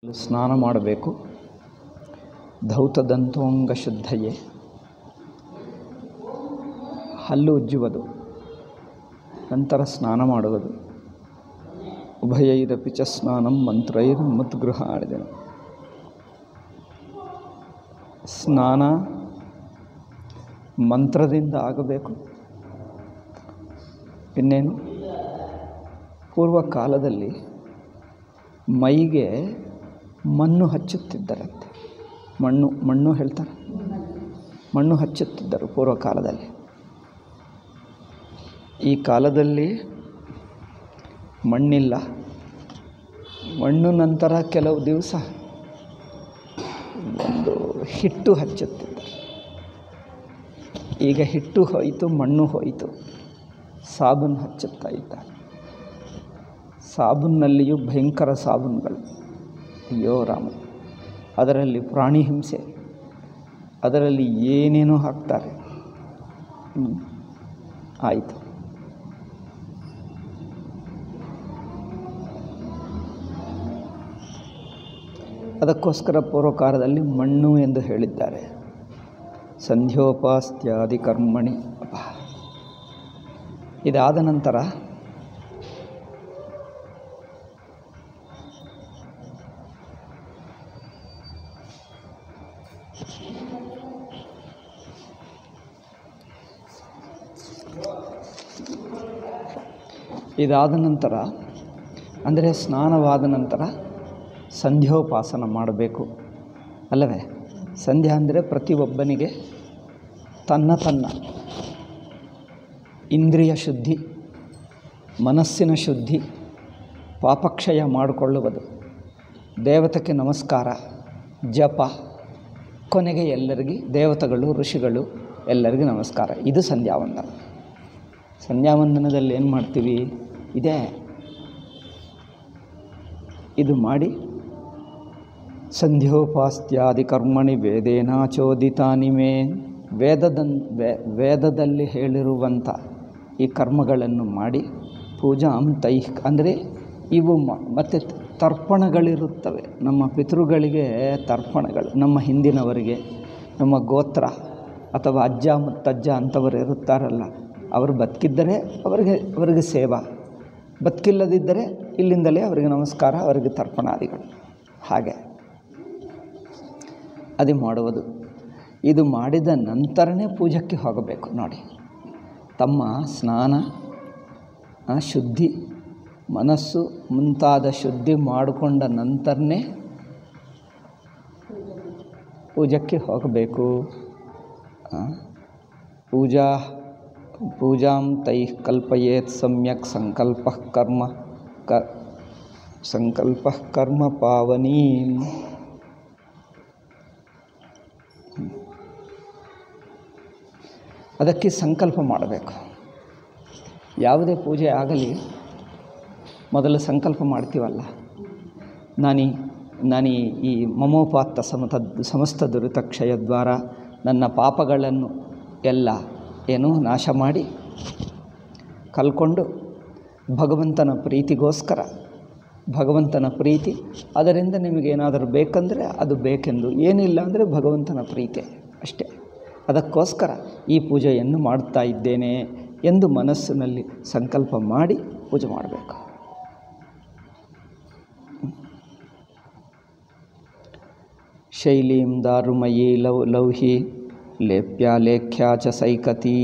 ಸ್ನಾನ ಮಾಡಬೇಕು ಧೌತದಂತೋಂಗ ಶುದ್ಧಯೇ ಹಲ್ಲು ಉಜ್ಜುವುದು ನಂತರ ಸ್ನಾನ ಮಾಡುವುದು ಉಭಯೈರಪಿ ಚ ಸ್ನಾನಂ ಮಂತ್ರೈರ್ ಮದ್ಗೃಹ ಆಡಿದೆನು ಸ್ನಾನ ಮಂತ್ರದಿಂದ ಆಗಬೇಕು ಇನ್ನೇನು ಪೂರ್ವ ಕಾಲದಲ್ಲಿ ಮೈಗೆ ಮಣ್ಣು ಹಚ್ಚುತ್ತಿದ್ದರಂತೆ ಮಣ್ಣು ಮಣ್ಣು ಹೇಳ್ತಾರೆ ಮಣ್ಣು ಹಚ್ಚುತ್ತಿದ್ದರು ಪೂರ್ವ ಕಾಲದಲ್ಲಿ ಈ ಕಾಲದಲ್ಲಿ ಮಣ್ಣಿಲ್ಲ ಮಣ್ಣು ನಂತರ ಕೆಲವು ದಿವಸ ಒಂದು ಹಿಟ್ಟು ಹಚ್ಚುತ್ತಿದ್ದರು ಈಗ ಹಿಟ್ಟು ಹೋಯಿತು ಮಣ್ಣು ಹೋಯಿತು ಸಾಬೂನು ಹಚ್ಚುತ್ತಾ ಇದ್ದಾರೆ ಸಾಬೂನ್ನಲ್ಲಿಯೂ ಭಯಂಕರ ಸಾಬೂನುಗಳು ಅಯ್ಯೋ ರಾಮ ಅದರಲ್ಲಿ ಪ್ರಾಣಿ ಹಿಂಸೆ ಅದರಲ್ಲಿ ಏನೇನೋ ಹಾಕ್ತಾರೆ ಆಯಿತು ಅದಕ್ಕೋಸ್ಕರ ಪೂರ್ವಕಾಲದಲ್ಲಿ ಮಣ್ಣು ಎಂದು ಹೇಳಿದ್ದಾರೆ ಸಂಧ್ಯೋಪಾಸ್ತ್ಯಾದಿ ಕರ್ಮಣಿ ಅಪ್ಪ ಇದಾದ ನಂತರ ಇದಾದ ನಂತರ ಅಂದರೆ ಸ್ನಾನವಾದ ನಂತರ ಸಂಧ್ಯೋಪಾಸನ ಮಾಡಬೇಕು ಅಲ್ಲವೇ ಸಂಧ್ಯಾ ಅಂದರೆ ಪ್ರತಿಯೊಬ್ಬನಿಗೆ ತನ್ನ ತನ್ನ ಇಂದ್ರಿಯ ಶುದ್ಧಿ ಮನಸ್ಸಿನ ಶುದ್ಧಿ ಪಾಪಕ್ಷಯ ಮಾಡಿಕೊಳ್ಳುವುದು ದೇವತೆಗೆ ನಮಸ್ಕಾರ ಜಪ ಕೊನೆಗೆ ಎಲ್ಲರಿಗೆ ದೇವತೆಗಳು ಋಷಿಗಳು ಎಲ್ಲರಿಗೂ ನಮಸ್ಕಾರ ಇದು ಸಂಧ್ಯಾವಂದನ ಸಂಧ್ಯಾವಂದನದಲ್ಲಿ ಏನು ಮಾಡ್ತೀವಿ ಇದೇ ಇದು ಮಾಡಿ ಸಂಧ್ಯೋಪಾಸ್ತ್ಯಾದಿ ಕರ್ಮಣಿ ವೇದೇನಾಚೋದಿತಾನಿ ಮೇ ವೇದದ ವೇದದಲ್ಲಿ ಹೇಳಿರುವಂಥ ಈ ಕರ್ಮಗಳನ್ನು ಮಾಡಿ ಪೂಜಾಂ ತೈಹ್ ಅಂದರೆ ಇವು ಮತ್ತು ತರ್ಪಣಗಳಿರುತ್ತವೆ ನಮ್ಮ ಪಿತೃಗಳಿಗೆ ತರ್ಪಣಗಳು ನಮ್ಮ ಹಿಂದಿನವರಿಗೆ ನಮ್ಮ ಗೋತ್ರ ಅಥವಾ ಅಜ್ಜ ಮುತ್ತಜ್ಜ ಅಂಥವರು ಇರುತ್ತಾರಲ್ಲ ಅವರು ಬದುಕಿದ್ದರೆ ಅವರಿಗೆ ಅವರಿಗೆ ಸೇವಾ ಬದುಕಿಲ್ಲದಿದ್ದರೆ ಇಲ್ಲಿಂದಲೇ ಅವರಿಗೆ ನಮಸ್ಕಾರ ಅವರಿಗೆ ತರ್ಪಣಾದಿಗಳು ಹಾಗೆ ಅದು ಮಾಡುವುದು ಇದು ಮಾಡಿದ ನಂತರನೇ ಪೂಜಕ್ಕೆ ಹೋಗಬೇಕು ನೋಡಿ ತಮ್ಮ ಸ್ನಾನ ಶುದ್ಧಿ ಮನಸ್ಸು ಮುಂತಾದ ಶುದ್ಧಿ ಮಾಡಿಕೊಂಡ ನಂತರನೇ ಪೂಜಕ್ಕೆ ಹೋಗಬೇಕು ಪೂಜಾ ಪೂಜಾಂ ತೈ ಕಲ್ಪಯೇತ್ ಸಮ್ಯಕ್ ಸಂಕಲ್ಪ ಕರ್ಮ ಕ ಸಂಕಲ್ಪ ಕರ್ಮ ಪಾವನೀ ಅದಕ್ಕೆ ಸಂಕಲ್ಪ ಮಾಡಬೇಕು ಯಾವುದೇ ಪೂಜೆ ಆಗಲಿ ಮೊದಲು ಸಂಕಲ್ಪ ಮಾಡ್ತೀವಲ್ಲ ನಾನೀ ನಾನೀ ಈ ಮಮೋಪಾತ್ತ ಸಮತ ಸಮಸ್ತ ದುರಿತ ಕ್ಷಯದ್ವಾರ ನನ್ನ ಪಾಪಗಳನ್ನು ಎಲ್ಲ ಏನು ನಾಶ ಮಾಡಿ ಕಲ್ಕೊಂಡು ಭಗವಂತನ ಪ್ರೀತಿಗೋಸ್ಕರ ಭಗವಂತನ ಪ್ರೀತಿ ಅದರಿಂದ ನಿಮಗೇನಾದರೂ ಬೇಕಂದರೆ ಅದು ಬೇಕೆಂದು ಏನಿಲ್ಲ ಅಂದರೆ ಭಗವಂತನ ಪ್ರೀತಿ ಅಷ್ಟೇ ಅದಕ್ಕೋಸ್ಕರ ಈ ಪೂಜೆಯನ್ನು ಮಾಡ್ತಾ ಇದ್ದೇನೆ ಎಂದು ಮನಸ್ಸಿನಲ್ಲಿ ಸಂಕಲ್ಪ ಮಾಡಿ ಪೂಜೆ ಮಾಡಬೇಕು ಶೈಲೀಂ ದಾರುಮಯೀ ಲವ್ ಲೌಹಿ ಲೇಪ್ಯ ಲೇಖ್ಯಾ ಚ ಸೈಕತೀ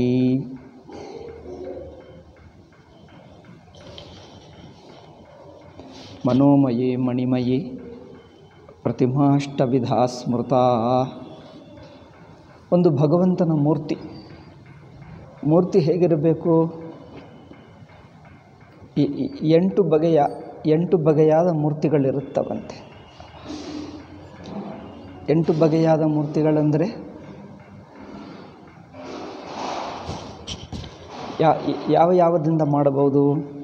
ಮನೋಮಯಿ ಮಣಿಮಯಿ ಪ್ರತಿಮಾಷ್ಟವಿಧಾ ಸ್ಮೃತ ಒಂದು ಭಗವಂತನ ಮೂರ್ತಿ ಮೂರ್ತಿ ಹೇಗಿರಬೇಕು ಈ ಎಂಟು ಬಗೆಯ ಎಂಟು ಬಗೆಯಾದ ಮೂರ್ತಿಗಳಿರುತ್ತವಂತೆ ಎಂಟು ಬಗೆಯಾದ ಮೂರ್ತಿಗಳಂದರೆ ಯಾವ ಯಾವುದರಿಂದ ಮಾಡಬಹುದು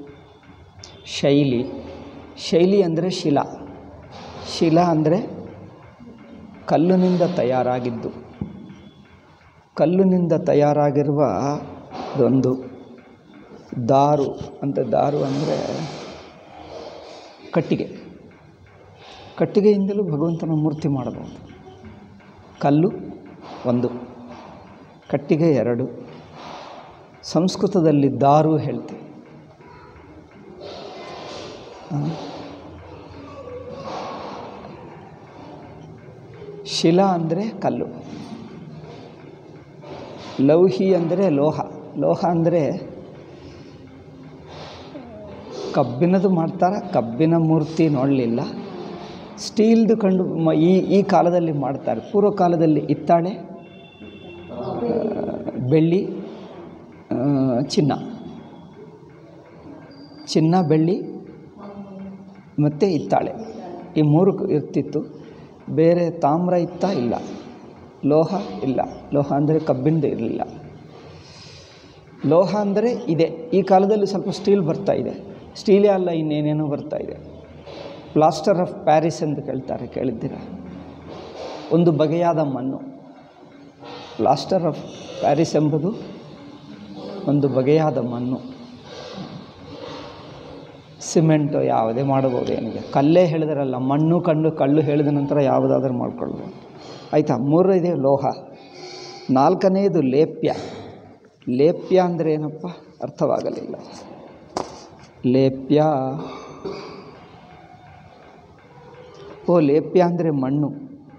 ಶೈಲಿ ಶೈಲಿ ಅಂದರೆ ಶಿಲಾ ಶಿಲಾ ಅಂದರೆ ಕಲ್ಲಿನಿಂದ ತಯಾರಾಗಿದ್ದು ಕಲ್ಲಿನಿಂದ ತಯಾರಾಗಿರುವ ಒಂದು ದಾರು ಅಂತ ದಾರು ಅಂದರೆ ಕಟ್ಟಿಗೆ ಕಟ್ಟಿಗೆಯಿಂದಲೂ ಭಗವಂತನ ಮೂರ್ತಿ ಮಾಡಬಹುದು ಕಲ್ಲು ಒಂದು ಕಟ್ಟಿಗೆ ಎರಡು ಸಂಸ್ಕೃತದಲ್ಲಿ ದಾರು ಹೇಳ್ತೀವಿ ಆ? ಶಿಲಾ ಅಂದರೆ ಕಲ್ಲು ಲೌಹಿ ಅಂದರೆ ಲೋಹ ಲೋಹ ಅಂದರೆ ಕಬ್ಬಿನದು ಮಾಡ್ತಾರೆ ಕಬ್ಬಿನ ಮೂರ್ತಿ ನೋಡಲಿಲ್ಲ ಸ್ಟೀಲ್ದು ಕಂಡು ಮ- ಈ ಈ ಕಾಲದಲ್ಲಿ ಮಾಡ್ತಾರೆ ಪೂರ್ವ ಕಾಲದಲ್ಲಿ ಹಿತ್ತಾಳೆ ಆ, ಬೆಳ್ಳಿ ಆ, ಚಿನ್ನ ಚಿನ್ನ ಬೆಳ್ಳಿ ಮತ್ತು ಹಿತ್ತಾಳೆ ಈ ಮೂರು ಕ- ಇರ್ತಿತ್ತು ಬೇರೆ ತಾಮ್ರ ಇತ್ತ ಇಲ್ಲ ಲೋಹ ಇಲ್ಲ ಲೋಹ ಅಂದರೆ ಕಬ್ಬಿಣದು ಇರಲಿಲ್ಲ ಲೋಹ ಅಂದರೆ ಇದೆ ಈ ಕಾಲದಲ್ಲಿ ಸ್ವಲ್ಪ ಸ್ಟೀಲ್ ಬರ್ತಾ ಇದೆ ಸ್ಟೀಲೇ ಅಲ್ಲ ಇನ್ನೇನೇನೋ ಬರ್ತಾ ಇದೆ ಪ್ಲಾಸ್ಟರ್ ಆಫ್ ಪ್ಯಾರಿಸ್ ಎಂದು ಕೇಳ್ತಾರೆ ಕೇಳಿದ್ದೀರ ಒಂದು ಬಗೆಯಾದ ಮಣ್ಣು ಪ್ಲಾಸ್ಟರ್ ಆಫ್ ಪ್ಯಾರಿಸ್ ಎಂಬುದು ಒಂದು ಬಗೆಯಾದ ಮಣ್ಣು ಸಿಮೆಂಟು ಯಾವುದೇ ಮಾಡಬಹುದು ಏನಿದೆ ಕಲ್ಲೇ ಹೇಳಿದ್ರಲ್ಲ ಮಣ್ಣು ಕಂಡು ಕಲ್ಲು ಹೇಳಿದ ನಂತರ ಯಾವುದಾದ್ರೂ ಮಾಡ್ಕೊಳ್ಬೋದು ಆಯಿತಾ ಮೂರನೇದೇ ಲೋಹ ನಾಲ್ಕನೆಯದು ಲೇಪ್ಯ ಲೇಪ್ಯ ಅಂದರೆ ಏನಪ್ಪ ಅರ್ಥವಾಗಲಿಲ್ಲ ಲೇಪ್ಯ ಓ ಲೇಪ್ಯ ಅಂದರೆ ಮಣ್ಣು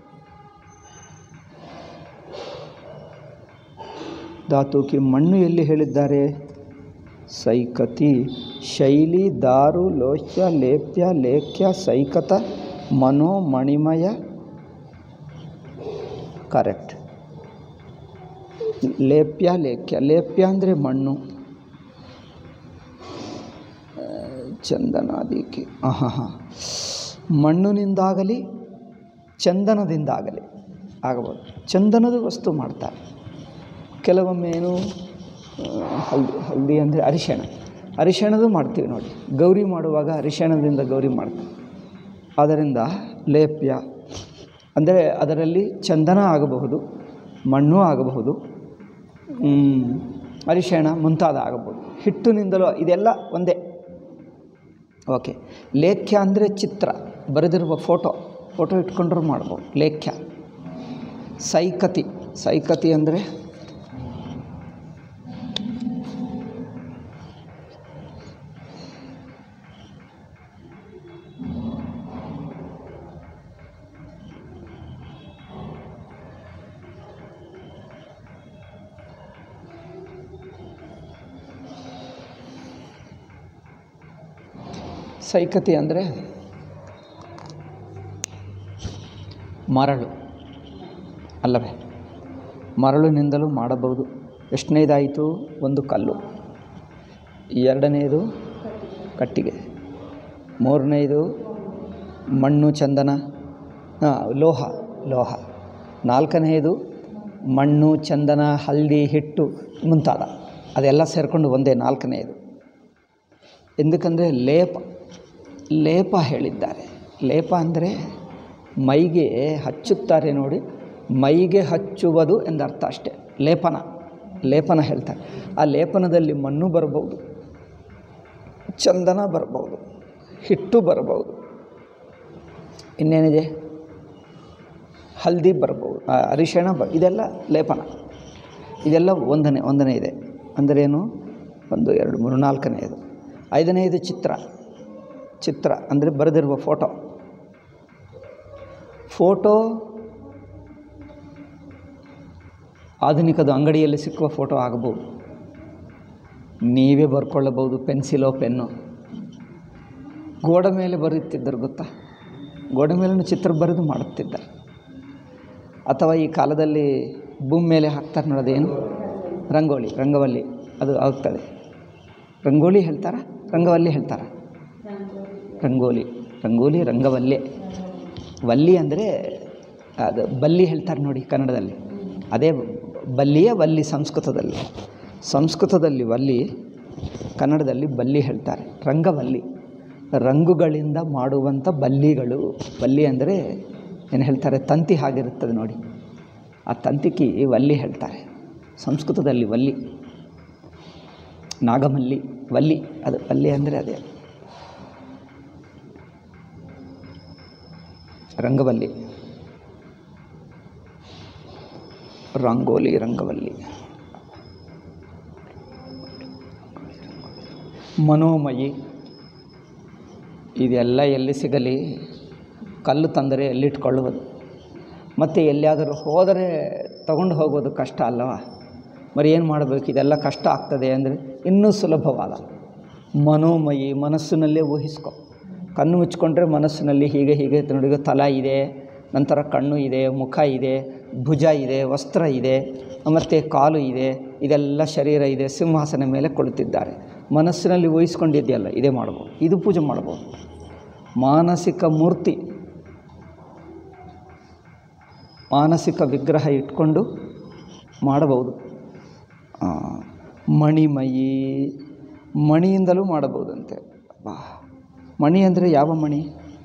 ಧಾತುಕಿ ಮಣ್ಣು ಎಲ್ಲಿ ಹೇಳಿದ್ದಾರೆ ಸೈಕತಿ ಶೈಲಿ ದಾರು ಲೋಹ್ಯ ಲೇಪ್ಯ ಲೇಖ್ಯ ಸೈಕತ ಮನೋ ಮಣಿಮಯ ಕರೆಕ್ಟ್ ಲೇಪ್ಯ ಲೇಖ್ಯ ಲೇಪ್ಯ ಅಂದರೆ ಮಣ್ಣು ಆ, ಚಂದನಾದಿಕೆ ಹಾಂ ಹಾಂ ಮಣ್ಣಿನಿಂದಾಗಲಿ ಚಂದನದಿಂದಾಗಲಿ ಆಗಬಹುದು ಚಂದನದ ವಸ್ತು ಮಾಡ್ತಾರೆ ಕೆಲವೊಮ್ಮೆ ಏನು ಆ, ಹಲ್ದಿ ಹಲ್ದಿ ಅಂದರೆ ಅರಿಶಿಣ ಅರಿಶಿಣದು ಮಾಡ್ತೀವಿ ನೋಡಿ ಗೌರಿ ಮಾಡುವಾಗ ಅರಿಶಿಣದಿಂದ ಗೌರಿ ಮಾಡ್ತೀವಿ ಅದರಿಂದ ಲೇಪ್ಯ ಅಂದರೆ ಅದರಲ್ಲಿ ಚಂದನ ಆಗಬಹುದು ಮಣ್ಣು ಆಗಬಹುದು ಮ್, ಅರಿಶಿಣ ಮುಂತಾದ ಆಗಬಹುದು ಹಿಟ್ಟಿನಿಂದಲೂ ಇದೆಲ್ಲ ಒಂದೇ ಓಕೆ ಲೇಖ್ಯ ಅಂದರೆ ಚಿತ್ರ ಬರೆದಿರುವ ಫೋಟೋ ಫೋಟೋ ಇಟ್ಕೊಂಡ್ರೂ ಮಾಡ್ಬೋದು ಲೇಖ್ಯ ಸೈಕತಿ ಸೈಕತಿ ಅಂದರೆ ಸೈಕತಿ ಅಂದರೆ ಮರಳು ಅಲ್ಲವೇ ಮರಳಿನಿಂದಲೂ ಮಾಡಬಹುದು ಎಷ್ಟನೇದಾಯಿತು ಒಂದು ಕಲ್ಲು ಎರಡನೆಯದು ಕಟ್ಟಿಗೆ ಮೂರನೆಯದು ಮಣ್ಣು ಚಂದನ ಹಾಂ ಲೋಹ ಲೋಹ ನಾಲ್ಕನೆಯದು ಮಣ್ಣು ಚಂದನ ಹಲ್ದಿ ಹಿಟ್ಟು ಮುಂತಾದ ಅದೆಲ್ಲ ಸೇರಿಕೊಂಡು ಒಂದೇ ನಾಲ್ಕನೆಯದು ಎಂದಕ್ಕಂದರೆ ಲೇಪ ಲೇಪ ಹೇಳಿದ್ದಾರೆ ಲೇಪ ಅಂದರೆ ಮೈಗೆ ಹಚ್ಚುತ್ತಾರೆ ನೋಡಿ ಮೈಗೆ ಹಚ್ಚುವುದು ಎಂದರ್ಥ ಅಷ್ಟೇ ಲೇಪನ ಲೇಪನ ಹೇಳ್ತಾರೆ ಆ ಲೇಪನದಲ್ಲಿ ಮಣ್ಣು ಬರ್ಬೋದು ಚಂದನ ಬರ್ಬೋದು ಹಿಟ್ಟು ಬರ್ಬೋದು ಇನ್ನೇನಿದೆ ಹಲ್ದಿ ಬರ್ಬೋದು ಆ, ಅರಿಶಿಣ ಬ ಇದೆಲ್ಲ ಲೇಪನ ಇದೆಲ್ಲ ಒಂದನೇ ಒಂದನೇ ಇದೆ ಅಂದರೇನು ಒಂದು ಎರಡು ಮೂರು ನಾಲ್ಕನೆಯದು ಐದನೆಯದು ಚಿತ್ರ ಚಿತ್ರ ಅಂದರೆ ಬರೆದಿರುವ ಫೋಟೋ ಫೋಟೋ ಆಧುನಿಕದ ಅಂಗಡಿಯಲ್ಲಿ ಸಿಕ್ಕುವ ಫೋಟೋ ಆಗಬಹುದು ನೀವೇ ಬರ್ಕೊಳ್ಳಬಹುದು ಪೆನ್ಸಿಲೋ ಪೆನ್ನು ಗೋಡೆ ಮೇಲೆ ಬರೆಯುತ್ತಿದ್ದರು ಗೊತ್ತಾ ಗೋಡೆ ಮೇಲೂ ಚಿತ್ರ ಬರೆದು ಮಾಡುತ್ತಿದ್ದಾರೆ ಅಥವಾ ಈ ಕಾಲದಲ್ಲಿ ಭೂಮಿ ಮೇಲೆ ಹಾಕ್ತಾರೆ ನೋಡೋದೇನು ರಂಗೋಲಿ ರಂಗವಲ್ಲಿ ಅದು ಆಗ್ತದೆ ರಂಗೋಲಿ ಹೇಳ್ತಾರ ರಂಗವಲ್ಲಿ ಹೇಳ್ತಾರ ರಂಗೋಲಿ ರಂಗೋಲಿ ರಂಗವಲ್ಲೆ ವಲ್ಲಿ ಅಂದರೆ ಅದು ಬಲ್ಲಿ ಹೇಳ್ತಾರೆ ನೋಡಿ ಕನ್ನಡದಲ್ಲಿ ಅದೇ ಬಲ್ಲಿಯ ವಲ್ಲಿ ಸಂಸ್ಕೃತದಲ್ಲಿ ಸಂಸ್ಕೃತದಲ್ಲಿ ವಲ್ಲಿ ಕನ್ನಡದಲ್ಲಿ ಬಲ್ಲಿ ಹೇಳ್ತಾರೆ ರಂಗವಲ್ಲಿ ರಂಗುಗಳಿಂದ ಮಾಡುವಂಥ ಬಲ್ಲಿಗಳು ಬಲ್ಲಿ ಅಂದರೆ ಏನು ಹೇಳ್ತಾರೆ ತಂತಿ ಹಾಗಿರುತ್ತದೆ ನೋಡಿ ಆ ತಂತಿಗೆ ವಲ್ಲಿ ಹೇಳ್ತಾರೆ ಸಂಸ್ಕೃತದಲ್ಲಿ ವಲ್ಲಿ ನಾಗಮಲ್ಲಿ ವಲ್ಲಿ ಅದು ವಲ್ಲಿ ಅಂದರೆ ಅದೇ ರಂಗವಲ್ಲಿ ರಂಗೋಲಿ ರಂಗವಲ್ಲಿ ಮನೋಮಯಿ ಇದೆಲ್ಲ ಎಲ್ಲಿ ಸಿಗಲಿ ಕಲ್ಲು ತಂದರೆ ಎಲ್ಲಿಟ್ಕೊಳ್ಳುವುದು ಮತ್ತು ಎಲ್ಲಿಯಾದರೂ ಹೋದರೆ ತಗೊಂಡು ಹೋಗೋದು ಕಷ್ಟ ಅಲ್ಲವಾ మరి ಏನು ಮಾಡಬೇಕು ಇದೆಲ್ಲ ಕಷ್ಟ ಆಗ್ತದೆ ಅಂದರೆ ಇನ್ನೂ ಸುಲಭವಾದ ಮನೋಮಯಿ ಮನಸ್ಸಿನಲ್ಲೇ ಊಹಿಸ್ಕೊ ಕಣ್ಣು ಮುಚ್ಕೊಂಡ್ರೆ ಮನಸ್ಸಿನಲ್ಲಿ ಹೀಗೆ ಹೀಗೆ ನೋಡಿ ತಲ ಇದೆ ನಂತರ ಕಣ್ಣು ಇದೆ ಮುಖ ಇದೆ ಭುಜ ಇದೆ ವಸ್ತ್ರ ಇದೆ ಮತ್ತು ಕಾಲು ಇದೆ ಇದೆಲ್ಲ ಶರೀರ ಇದೆ ಸಿಂಹಾಸನ ಮೇಲೆ ಕುಳಿತಿದ್ದಾರೆ ಮನಸ್ಸಿನಲ್ಲಿ ಊಹಿಸ್ಕೊಂಡಿದೆಯಲ್ಲ ಇದೇ ಮಾಡ್ಬೋದು ಇದು ಪೂಜೆ ಮಾಡ್ಬೋದು ಮಾನಸಿಕ ಮೂರ್ತಿ ಮಾನಸಿಕ ವಿಗ್ರಹ ಇಟ್ಕೊಂಡು ಮಾಡಬಹುದು ಆ, ಮಣಿಮಯಿ ಮಣಿಯಿಂದಲೂ ಮಾಡಬಹುದಂತೆ ಬಾ ಮಣಿ ಅಂದರೆ ಯಾವ ಮಣಿ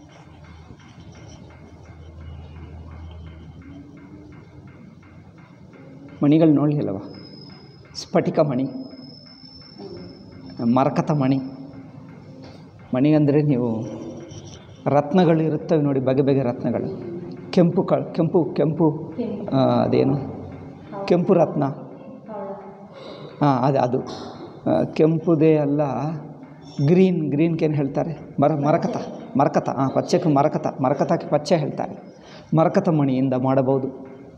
ಮಣಿಗಳು ನೋಡಲಿಲ್ಲವ ಸ್ಫಟಿಕ ಮಣಿ ಮರಕತ ಮಣಿ ಮಣಿ ಅಂದರೆ ನೀವು ರತ್ನಗಳು ಇರುತ್ತವೆ ನೋಡಿ ಬಗೆ ಬಗೆ ರತ್ನಗಳು ಕೆಂಪು ಕ ಕೆಂಪು ಕೆಂಪು ಆ, ಅದೇನು ಕೆಂಪು ರತ್ನ ಹಾಂ ಅದು ಅದು ಆ, ಕೆಂಪುದೇ ಅಲ್ಲ ಗ್ರೀನ್ ಗ್ರೀನ್ಗೆ ಏನು ಹೇಳ್ತಾರೆ ಮರ ಮರಕತ ಮರಕತ ಹಾಂ ಪಚ್ಚೆಗೆ ಮರಕತ ಮರಕತಕ್ಕೆ ಪಚ್ಚೆ ಹೇಳ್ತಾರೆ ಮರಕತ ಮಣಿಯಿಂದ ಮಾಡಬಹುದು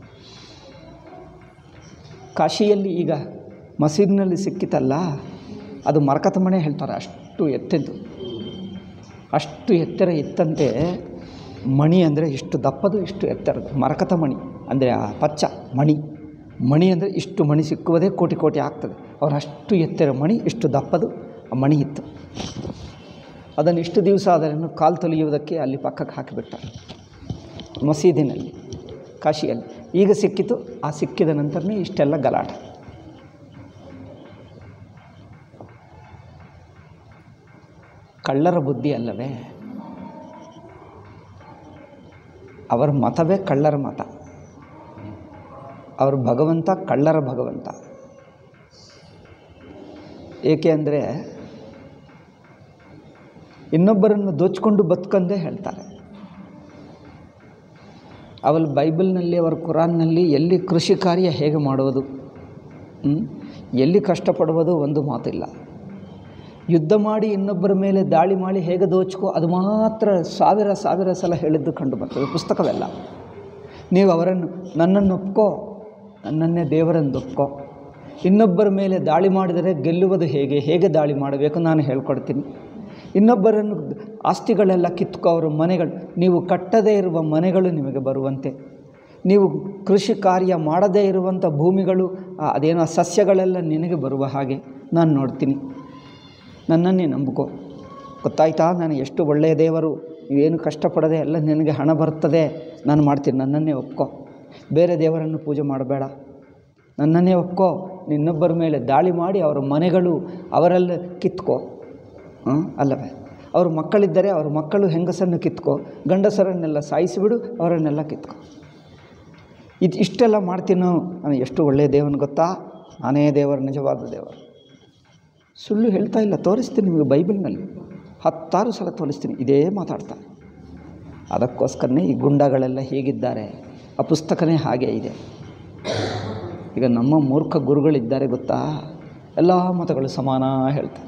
ಕಾಶಿಯಲ್ಲಿ ಈಗ ಮಸೀದಿನಲ್ಲಿ ಸಿಕ್ಕಿತಲ್ಲ ಅದು ಮರಕತ ಮಣಿ ಹೇಳ್ತಾರೆ ಅಷ್ಟು ಎತ್ತಿದ್ದು ಅಷ್ಟು ಎತ್ತರ ಇತ್ತಂತೆ ಮಣಿ ಅಂದರೆ ಇಷ್ಟು ದಪ್ಪದು ಇಷ್ಟು ಎತ್ತರದ್ದು ಮರಕತ ಮಣಿ ಅಂದರೆ ಆ ಪಚ್ಚ ಮಣಿ ಮಣಿ ಅಂದರೆ ಇಷ್ಟು ಮಣಿ ಸಿಕ್ಕುವುದೇ ಕೋಟಿ ಕೋಟಿ ಆಗ್ತದೆ ಅವ್ರು ಅಷ್ಟು ಎತ್ತರ ಮಣಿ ಇಷ್ಟು ದಪ್ಪದು ಆ ಮಣಿ ಇತ್ತು ಅದನ್ನು ಇಷ್ಟು ದಿವಸ ಅದನ್ನು ಕಾಲು ತೊಳೆಯುವುದಕ್ಕೆ ಅಲ್ಲಿ ಪಕ್ಕಕ್ಕೆ ಹಾಕಿಬಿಟ್ಟಾರೆ ಮಸೀದಿನಲ್ಲಿ ಕಾಶಿಯಲ್ಲಿ ಈಗ ಸಿಕ್ಕಿತು ಆ ಸಿಕ್ಕಿದ ನಂತರನೇ ಇಷ್ಟೆಲ್ಲ ಗಲಾಟೆ ಕಳ್ಳರ ಬುದ್ಧಿ ಅಲ್ಲವೇ ಅವರ ಮತವೇ ಕಳ್ಳರ ಮತ ಅವರು ಭಗವಂತ ಕಳ್ಳರ ಭಗವಂತ ಏಕೆ ಅಂದರೆ ಇನ್ನೊಬ್ಬರನ್ನು ದೋಚಿಕೊಂಡು ಬದುಕಂದೇ ಹೇಳ್ತಾರೆ ಅವಳು ಬೈಬಲ್ನಲ್ಲಿ ಅವರ ಕುರಾನ್ನಲ್ಲಿ ಎಲ್ಲಿ ಕೃಷಿ ಕಾರ್ಯ ಹೇಗೆ ಮಾಡುವುದು ಹ್ಮ್? ಎಲ್ಲಿ ಕಷ್ಟಪಡುವುದು ಒಂದು ಮಾತಿಲ್ಲ ಯುದ್ಧ ಮಾಡಿ ಇನ್ನೊಬ್ಬರ ಮೇಲೆ ದಾಳಿ ಮಾಡಿ ಹೇಗೆ ದೋಚ್ಕೋ ಅದು ಮಾತ್ರ ಸಾವಿರ ಸಾವಿರ ಸಲ ಹೇಳಿದ್ದು ಕಂಡು ಬರ್ತದೆ ಪುಸ್ತಕವೆಲ್ಲ ನೀವು ಅವರನ್ನು ನನ್ನನ್ನು ಒಪ್ಕೋ ನನ್ನನ್ನೇ ದೇವರನ್ನು ಒಪ್ಕೋ ಇನ್ನೊಬ್ಬರ ಮೇಲೆ ದಾಳಿ ಮಾಡಿದರೆ ಗೆಲ್ಲುವುದು ಹೇಗೆ ಹೇಗೆ ದಾಳಿ ಮಾಡಬೇಕು ನಾನು ಹೇಳ್ಕೊಡ್ತೀನಿ ಇನ್ನೊಬ್ಬರನ್ನು ಆಸ್ತಿಗಳೆಲ್ಲ ಕಿತ್ಕೋ ಅವರ ಮನೆಗಳು ನೀವು ಕಟ್ಟದೇ ಇರುವ ಮನೆಗಳು ನಿಮಗೆ ಬರುವಂತೆ ನೀವು ಕೃಷಿ ಕಾರ್ಯ ಮಾಡದೇ ಇರುವಂಥ ಭೂಮಿಗಳು ಆ, ಅದೇನೋ ಸಸ್ಯಗಳೆಲ್ಲ ನಿನಗೆ ಬರುವ ಹಾಗೆ ನಾನು ನೋಡ್ತೀನಿ ನನ್ನನ್ನೇ ನಂಬಿಕೋ ಗೊತ್ತಾಯ್ತಾ ನಾನು ಎಷ್ಟು ಒಳ್ಳೆಯ ದೇವರು ನೀವೇನು ಕಷ್ಟಪಡದೆ ಎಲ್ಲ ನಿನಗೆ ಹಣ ಬರ್ತದೆ ನಾನು ಮಾಡ್ತೀನಿ ನನ್ನನ್ನೇ ಒಪ್ಕೋ ಬೇರೆ ದೇವರನ್ನು ಪೂಜೆ ಮಾಡಬೇಡ ನನ್ನನ್ನೇ ಒಪ್ಕೋ ನಿನ್ನೊಬ್ಬರ ಮೇಲೆ ದಾಳಿ ಮಾಡಿ ಅವರ ಮನೆಗಳು ಅವರೆಲ್ಲ ಕಿತ್ಕೋ ಹಾಂ ಅಲ್ಲವೇ ಅವ್ರ ಮಕ್ಕಳಿದ್ದರೆ ಅವ್ರ ಮಕ್ಕಳು ಹೆಂಗಸನ್ನು ಕಿತ್ಕೋ ಗಂಡಸರನ್ನೆಲ್ಲ ಸಾಯಿಸಿಬಿಡು ಅವರನ್ನೆಲ್ಲ ಕಿತ್ಕೋ ಇದು ಇಷ್ಟೆಲ್ಲ ಮಾಡ್ತೀನೋ ನಾನು ಎಷ್ಟು ಒಳ್ಳೆಯ ದೇವನು ಗೊತ್ತಾ ನಾನೇ ದೇವರು ನಿಜವಾದ ದೇವರು ಸುಳ್ಳು ಹೇಳ್ತಾ ಇಲ್ಲ ತೋರಿಸ್ತೀನಿ ನಿಮಗೆ ಬೈಬಲ್ನಲ್ಲಿ ಹತ್ತಾರು ಸಲ ತೋರಿಸ್ತೀನಿ ಇದೇ ಮಾತಾಡ್ತಾನೆ ಅದಕ್ಕೋಸ್ಕರನೇ ಈ ಗುಂಡಗಳೆಲ್ಲ ಹೀಗಿದ್ದಾರೆ ಆ ಪುಸ್ತಕನೇ ಹಾಗೆ ಇದೆ ಈಗ ನಮ್ಮ ಮೂರ್ಖ ಗುರುಗಳಿದ್ದಾರೆ ಗೊತ್ತಾ ಎಲ್ಲ ಮತಗಳು ಸಮಾನ ಹೇಳ್ತಾರೆ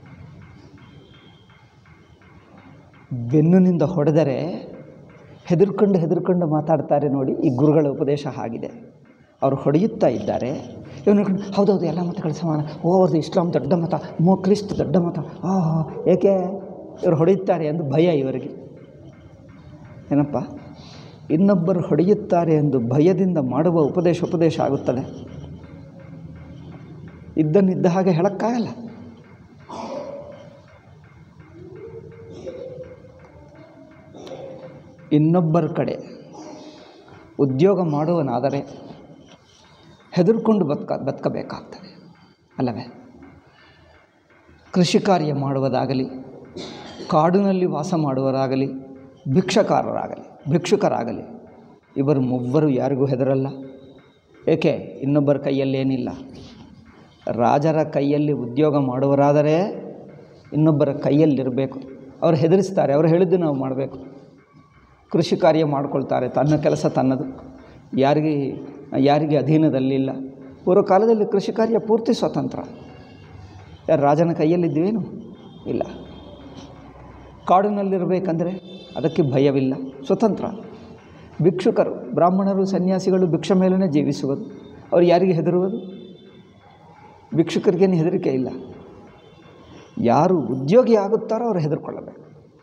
ಬೆನ್ನಿನಿಂದ ಹೊಡೆದರೆ ಹೆದರ್ಕೊಂಡು ಹೆದರ್ಕೊಂಡು ಮಾತಾಡ್ತಾರೆ ನೋಡಿ ಈ ಗುರುಗಳ ಉಪದೇಶ ಆಗಿದೆ ಅವರು ಹೊಡೆಯುತ್ತಾ ಇದ್ದಾರೆ ಇವನು ನೋಡ್ಕೊಂಡು ಹೌದೌದು ಎಲ್ಲ ಮತಗಳು ಸಮಾನ ಓ ಅವ್ರದ್ದು ಇಸ್ಲಾಂ ದೊಡ್ಡ ಮತ ಮೋ ಕ್ರಿಸ್ತ್ ದೊಡ್ಡ ಮತ ಆ ಏಕೆ ಇವರು ಹೊಡೆಯುತ್ತಾರೆ ಎಂದು ಭಯ ಇವರಿಗೆ ಏನಪ್ಪ ಇನ್ನೊಬ್ಬರು ಹೊಡೆಯುತ್ತಾರೆ ಎಂದು ಭಯದಿಂದ ಮಾಡುವ ಉಪದೇಶ ಉಪದೇಶ ಆಗುತ್ತದೆ ಇದ್ದನ್ನಿದ್ದ ಹಾಗೆ ಹೇಳೋಕ್ಕಾಗಲ್ಲ ಇನ್ನೊಬ್ಬರ ಕಡೆ ಉದ್ಯೋಗ ಮಾಡುವನಾದರೆ ಹೆದರ್ಕೊಂಡು ಬದುಕ ಬದುಕಬೇಕಾಗ್ತದೆ ಅಲ್ಲವೇ ಕೃಷಿ ಕಾರ್ಯ ಮಾಡುವುದಾಗಲಿ ಕಾಡಿನಲ್ಲಿ ವಾಸ ಮಾಡುವರಾಗಲಿ ಭಿಕ್ಷಕಾರರಾಗಲಿ ಭಿಕ್ಷುಕರಾಗಲಿ ಇವರು ಮೂವರು ಯಾರಿಗೂ ಹೆದರಲ್ಲ ಏಕೆ ಇನ್ನೊಬ್ಬರ ಕೈಯಲ್ಲೇನಿಲ್ಲ ರಾಜರ ಕೈಯಲ್ಲಿ ಉದ್ಯೋಗ ಮಾಡುವರಾದರೆ ಇನ್ನೊಬ್ಬರ ಕೈಯಲ್ಲಿರಬೇಕು ಅವರು ಹೆದರಿಸ್ತಾರೆ ಅವರು ಹೇಳಿದ್ದು ನಾವು ಮಾಡಬೇಕು ಕೃಷಿ ಕಾರ್ಯ ಮಾಡ್ಕೊಳ್ತಾರೆ ತನ್ನ ಕೆಲಸ ತನ್ನದು ಯಾರಿಗೆ ಯಾರಿಗೆ ಅಧೀನದಲ್ಲಿಲ್ಲ ಪೂರ್ವ ಕಾಲದಲ್ಲಿ ಕೃಷಿ ಕಾರ್ಯ ಪೂರ್ತಿ ಸ್ವತಂತ್ರ ಯಾರು ರಾಜನ ಕೈಯಲ್ಲಿದ್ದೀವೇನು ಇಲ್ಲ ಕಾಡಿನಲ್ಲಿರಬೇಕಂದ್ರೆ ಅದಕ್ಕೆ ಭಯವಿಲ್ಲ ಸ್ವತಂತ್ರ ಭಿಕ್ಷುಕರು ಬ್ರಾಹ್ಮಣರು ಸನ್ಯಾಸಿಗಳು ಭಿಕ್ಷ ಮೇಲೇ ಜೀವಿಸುವುದು ಅವ್ರು ಯಾರಿಗೆ ಹೆದರುವುದು ಭಿಕ್ಷುಕರಿಗೇನು ಹೆದರಿಕೆ ಇಲ್ಲ ಯಾರು ಉದ್ಯೋಗಿ ಆಗುತ್ತಾರೋ ಅವ್ರು ಹೆದರ್ಕೊಳ್ಳಬೇಕು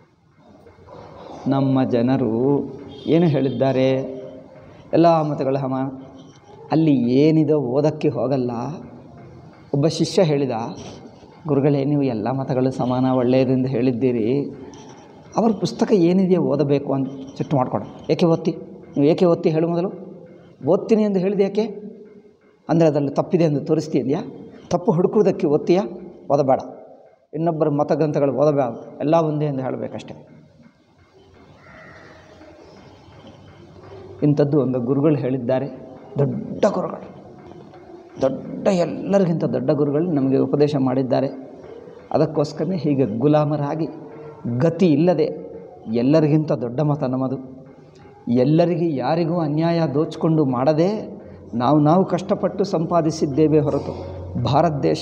ನಮ್ಮ ಜನರು ಏನು ಹೇಳಿದ್ದಾರೆ ಎಲ್ಲ ಮತಗಳ ಹಮ ಅಲ್ಲಿ ಏನಿದೆ ಓದಕ್ಕೆ ಹೋಗಲ್ಲ ಒಬ್ಬ ಶಿಷ್ಯ ಹೇಳಿದ ಗುರುಗಳೇ ನೀವು ಎಲ್ಲ ಮತಗಳು ಸಮಾನ ಒಳ್ಳೆಯದೆಂದು ಹೇಳಿದ್ದೀರಿ ಅವ್ರ ಪುಸ್ತಕ ಏನಿದೆಯೋ ಓದಬೇಕು ಅಂತ ಸಿಟ್ಟು ಮಾಡ್ಕೊಡ ಏಕೆ ಓದ್ತಿ ನೀವು ಏಕೆ ಓದ್ತಿ ಹೇಳು ಮೊದಲು ಓದ್ತೀನಿ ಎಂದು ಹೇಳಿದೆ ಯಾಕೆ ಅಂದರೆ ಅದರಲ್ಲಿ ತಪ್ಪಿದೆ ಎಂದು ತೋರಿಸ್ತಿದ್ಯಾ ತಪ್ಪು ಹುಡುಕುವುದಕ್ಕೆ ಓದ್ತೀಯಾ ಓದಬೇಡ ಇನ್ನೊಬ್ಬರ ಮತಗ್ರಂಥಗಳು ಓದಬೇಡ ಎಲ್ಲ ಒಂದೇ ಎಂದು ಹೇಳಬೇಕಷ್ಟೆ ಇಂಥದ್ದು ಒಂದು ಗುರುಗಳು ಹೇಳಿದ್ದಾರೆ ದೊಡ್ಡ ಗುರುಗಳು ದೊಡ್ಡ ಎಲ್ಲರಿಗಿಂತ ದೊಡ್ಡ ಗುರುಗಳು ನಮಗೆ ಉಪದೇಶ ಮಾಡಿದ್ದಾರೆ ಅದಕ್ಕೋಸ್ಕರನೇ ಹೀಗೆ ಗುಲಾಮರಾಗಿ ಗತಿ ಇಲ್ಲದೆ ಎಲ್ಲರಿಗಿಂತ ದೊಡ್ಡ ಮತ ನಮ್ಮದು ಎಲ್ಲರಿಗೆ ಯಾರಿಗೂ ಅನ್ಯಾಯ ದೋಚಿಕೊಂಡು ಮಾಡದೆ ನಾವು ನಾವು ಕಷ್ಟಪಟ್ಟು ಸಂಪಾದಿಸಿದ್ದೇವೆ ಹೊರತು ಭಾರತ ದೇಶ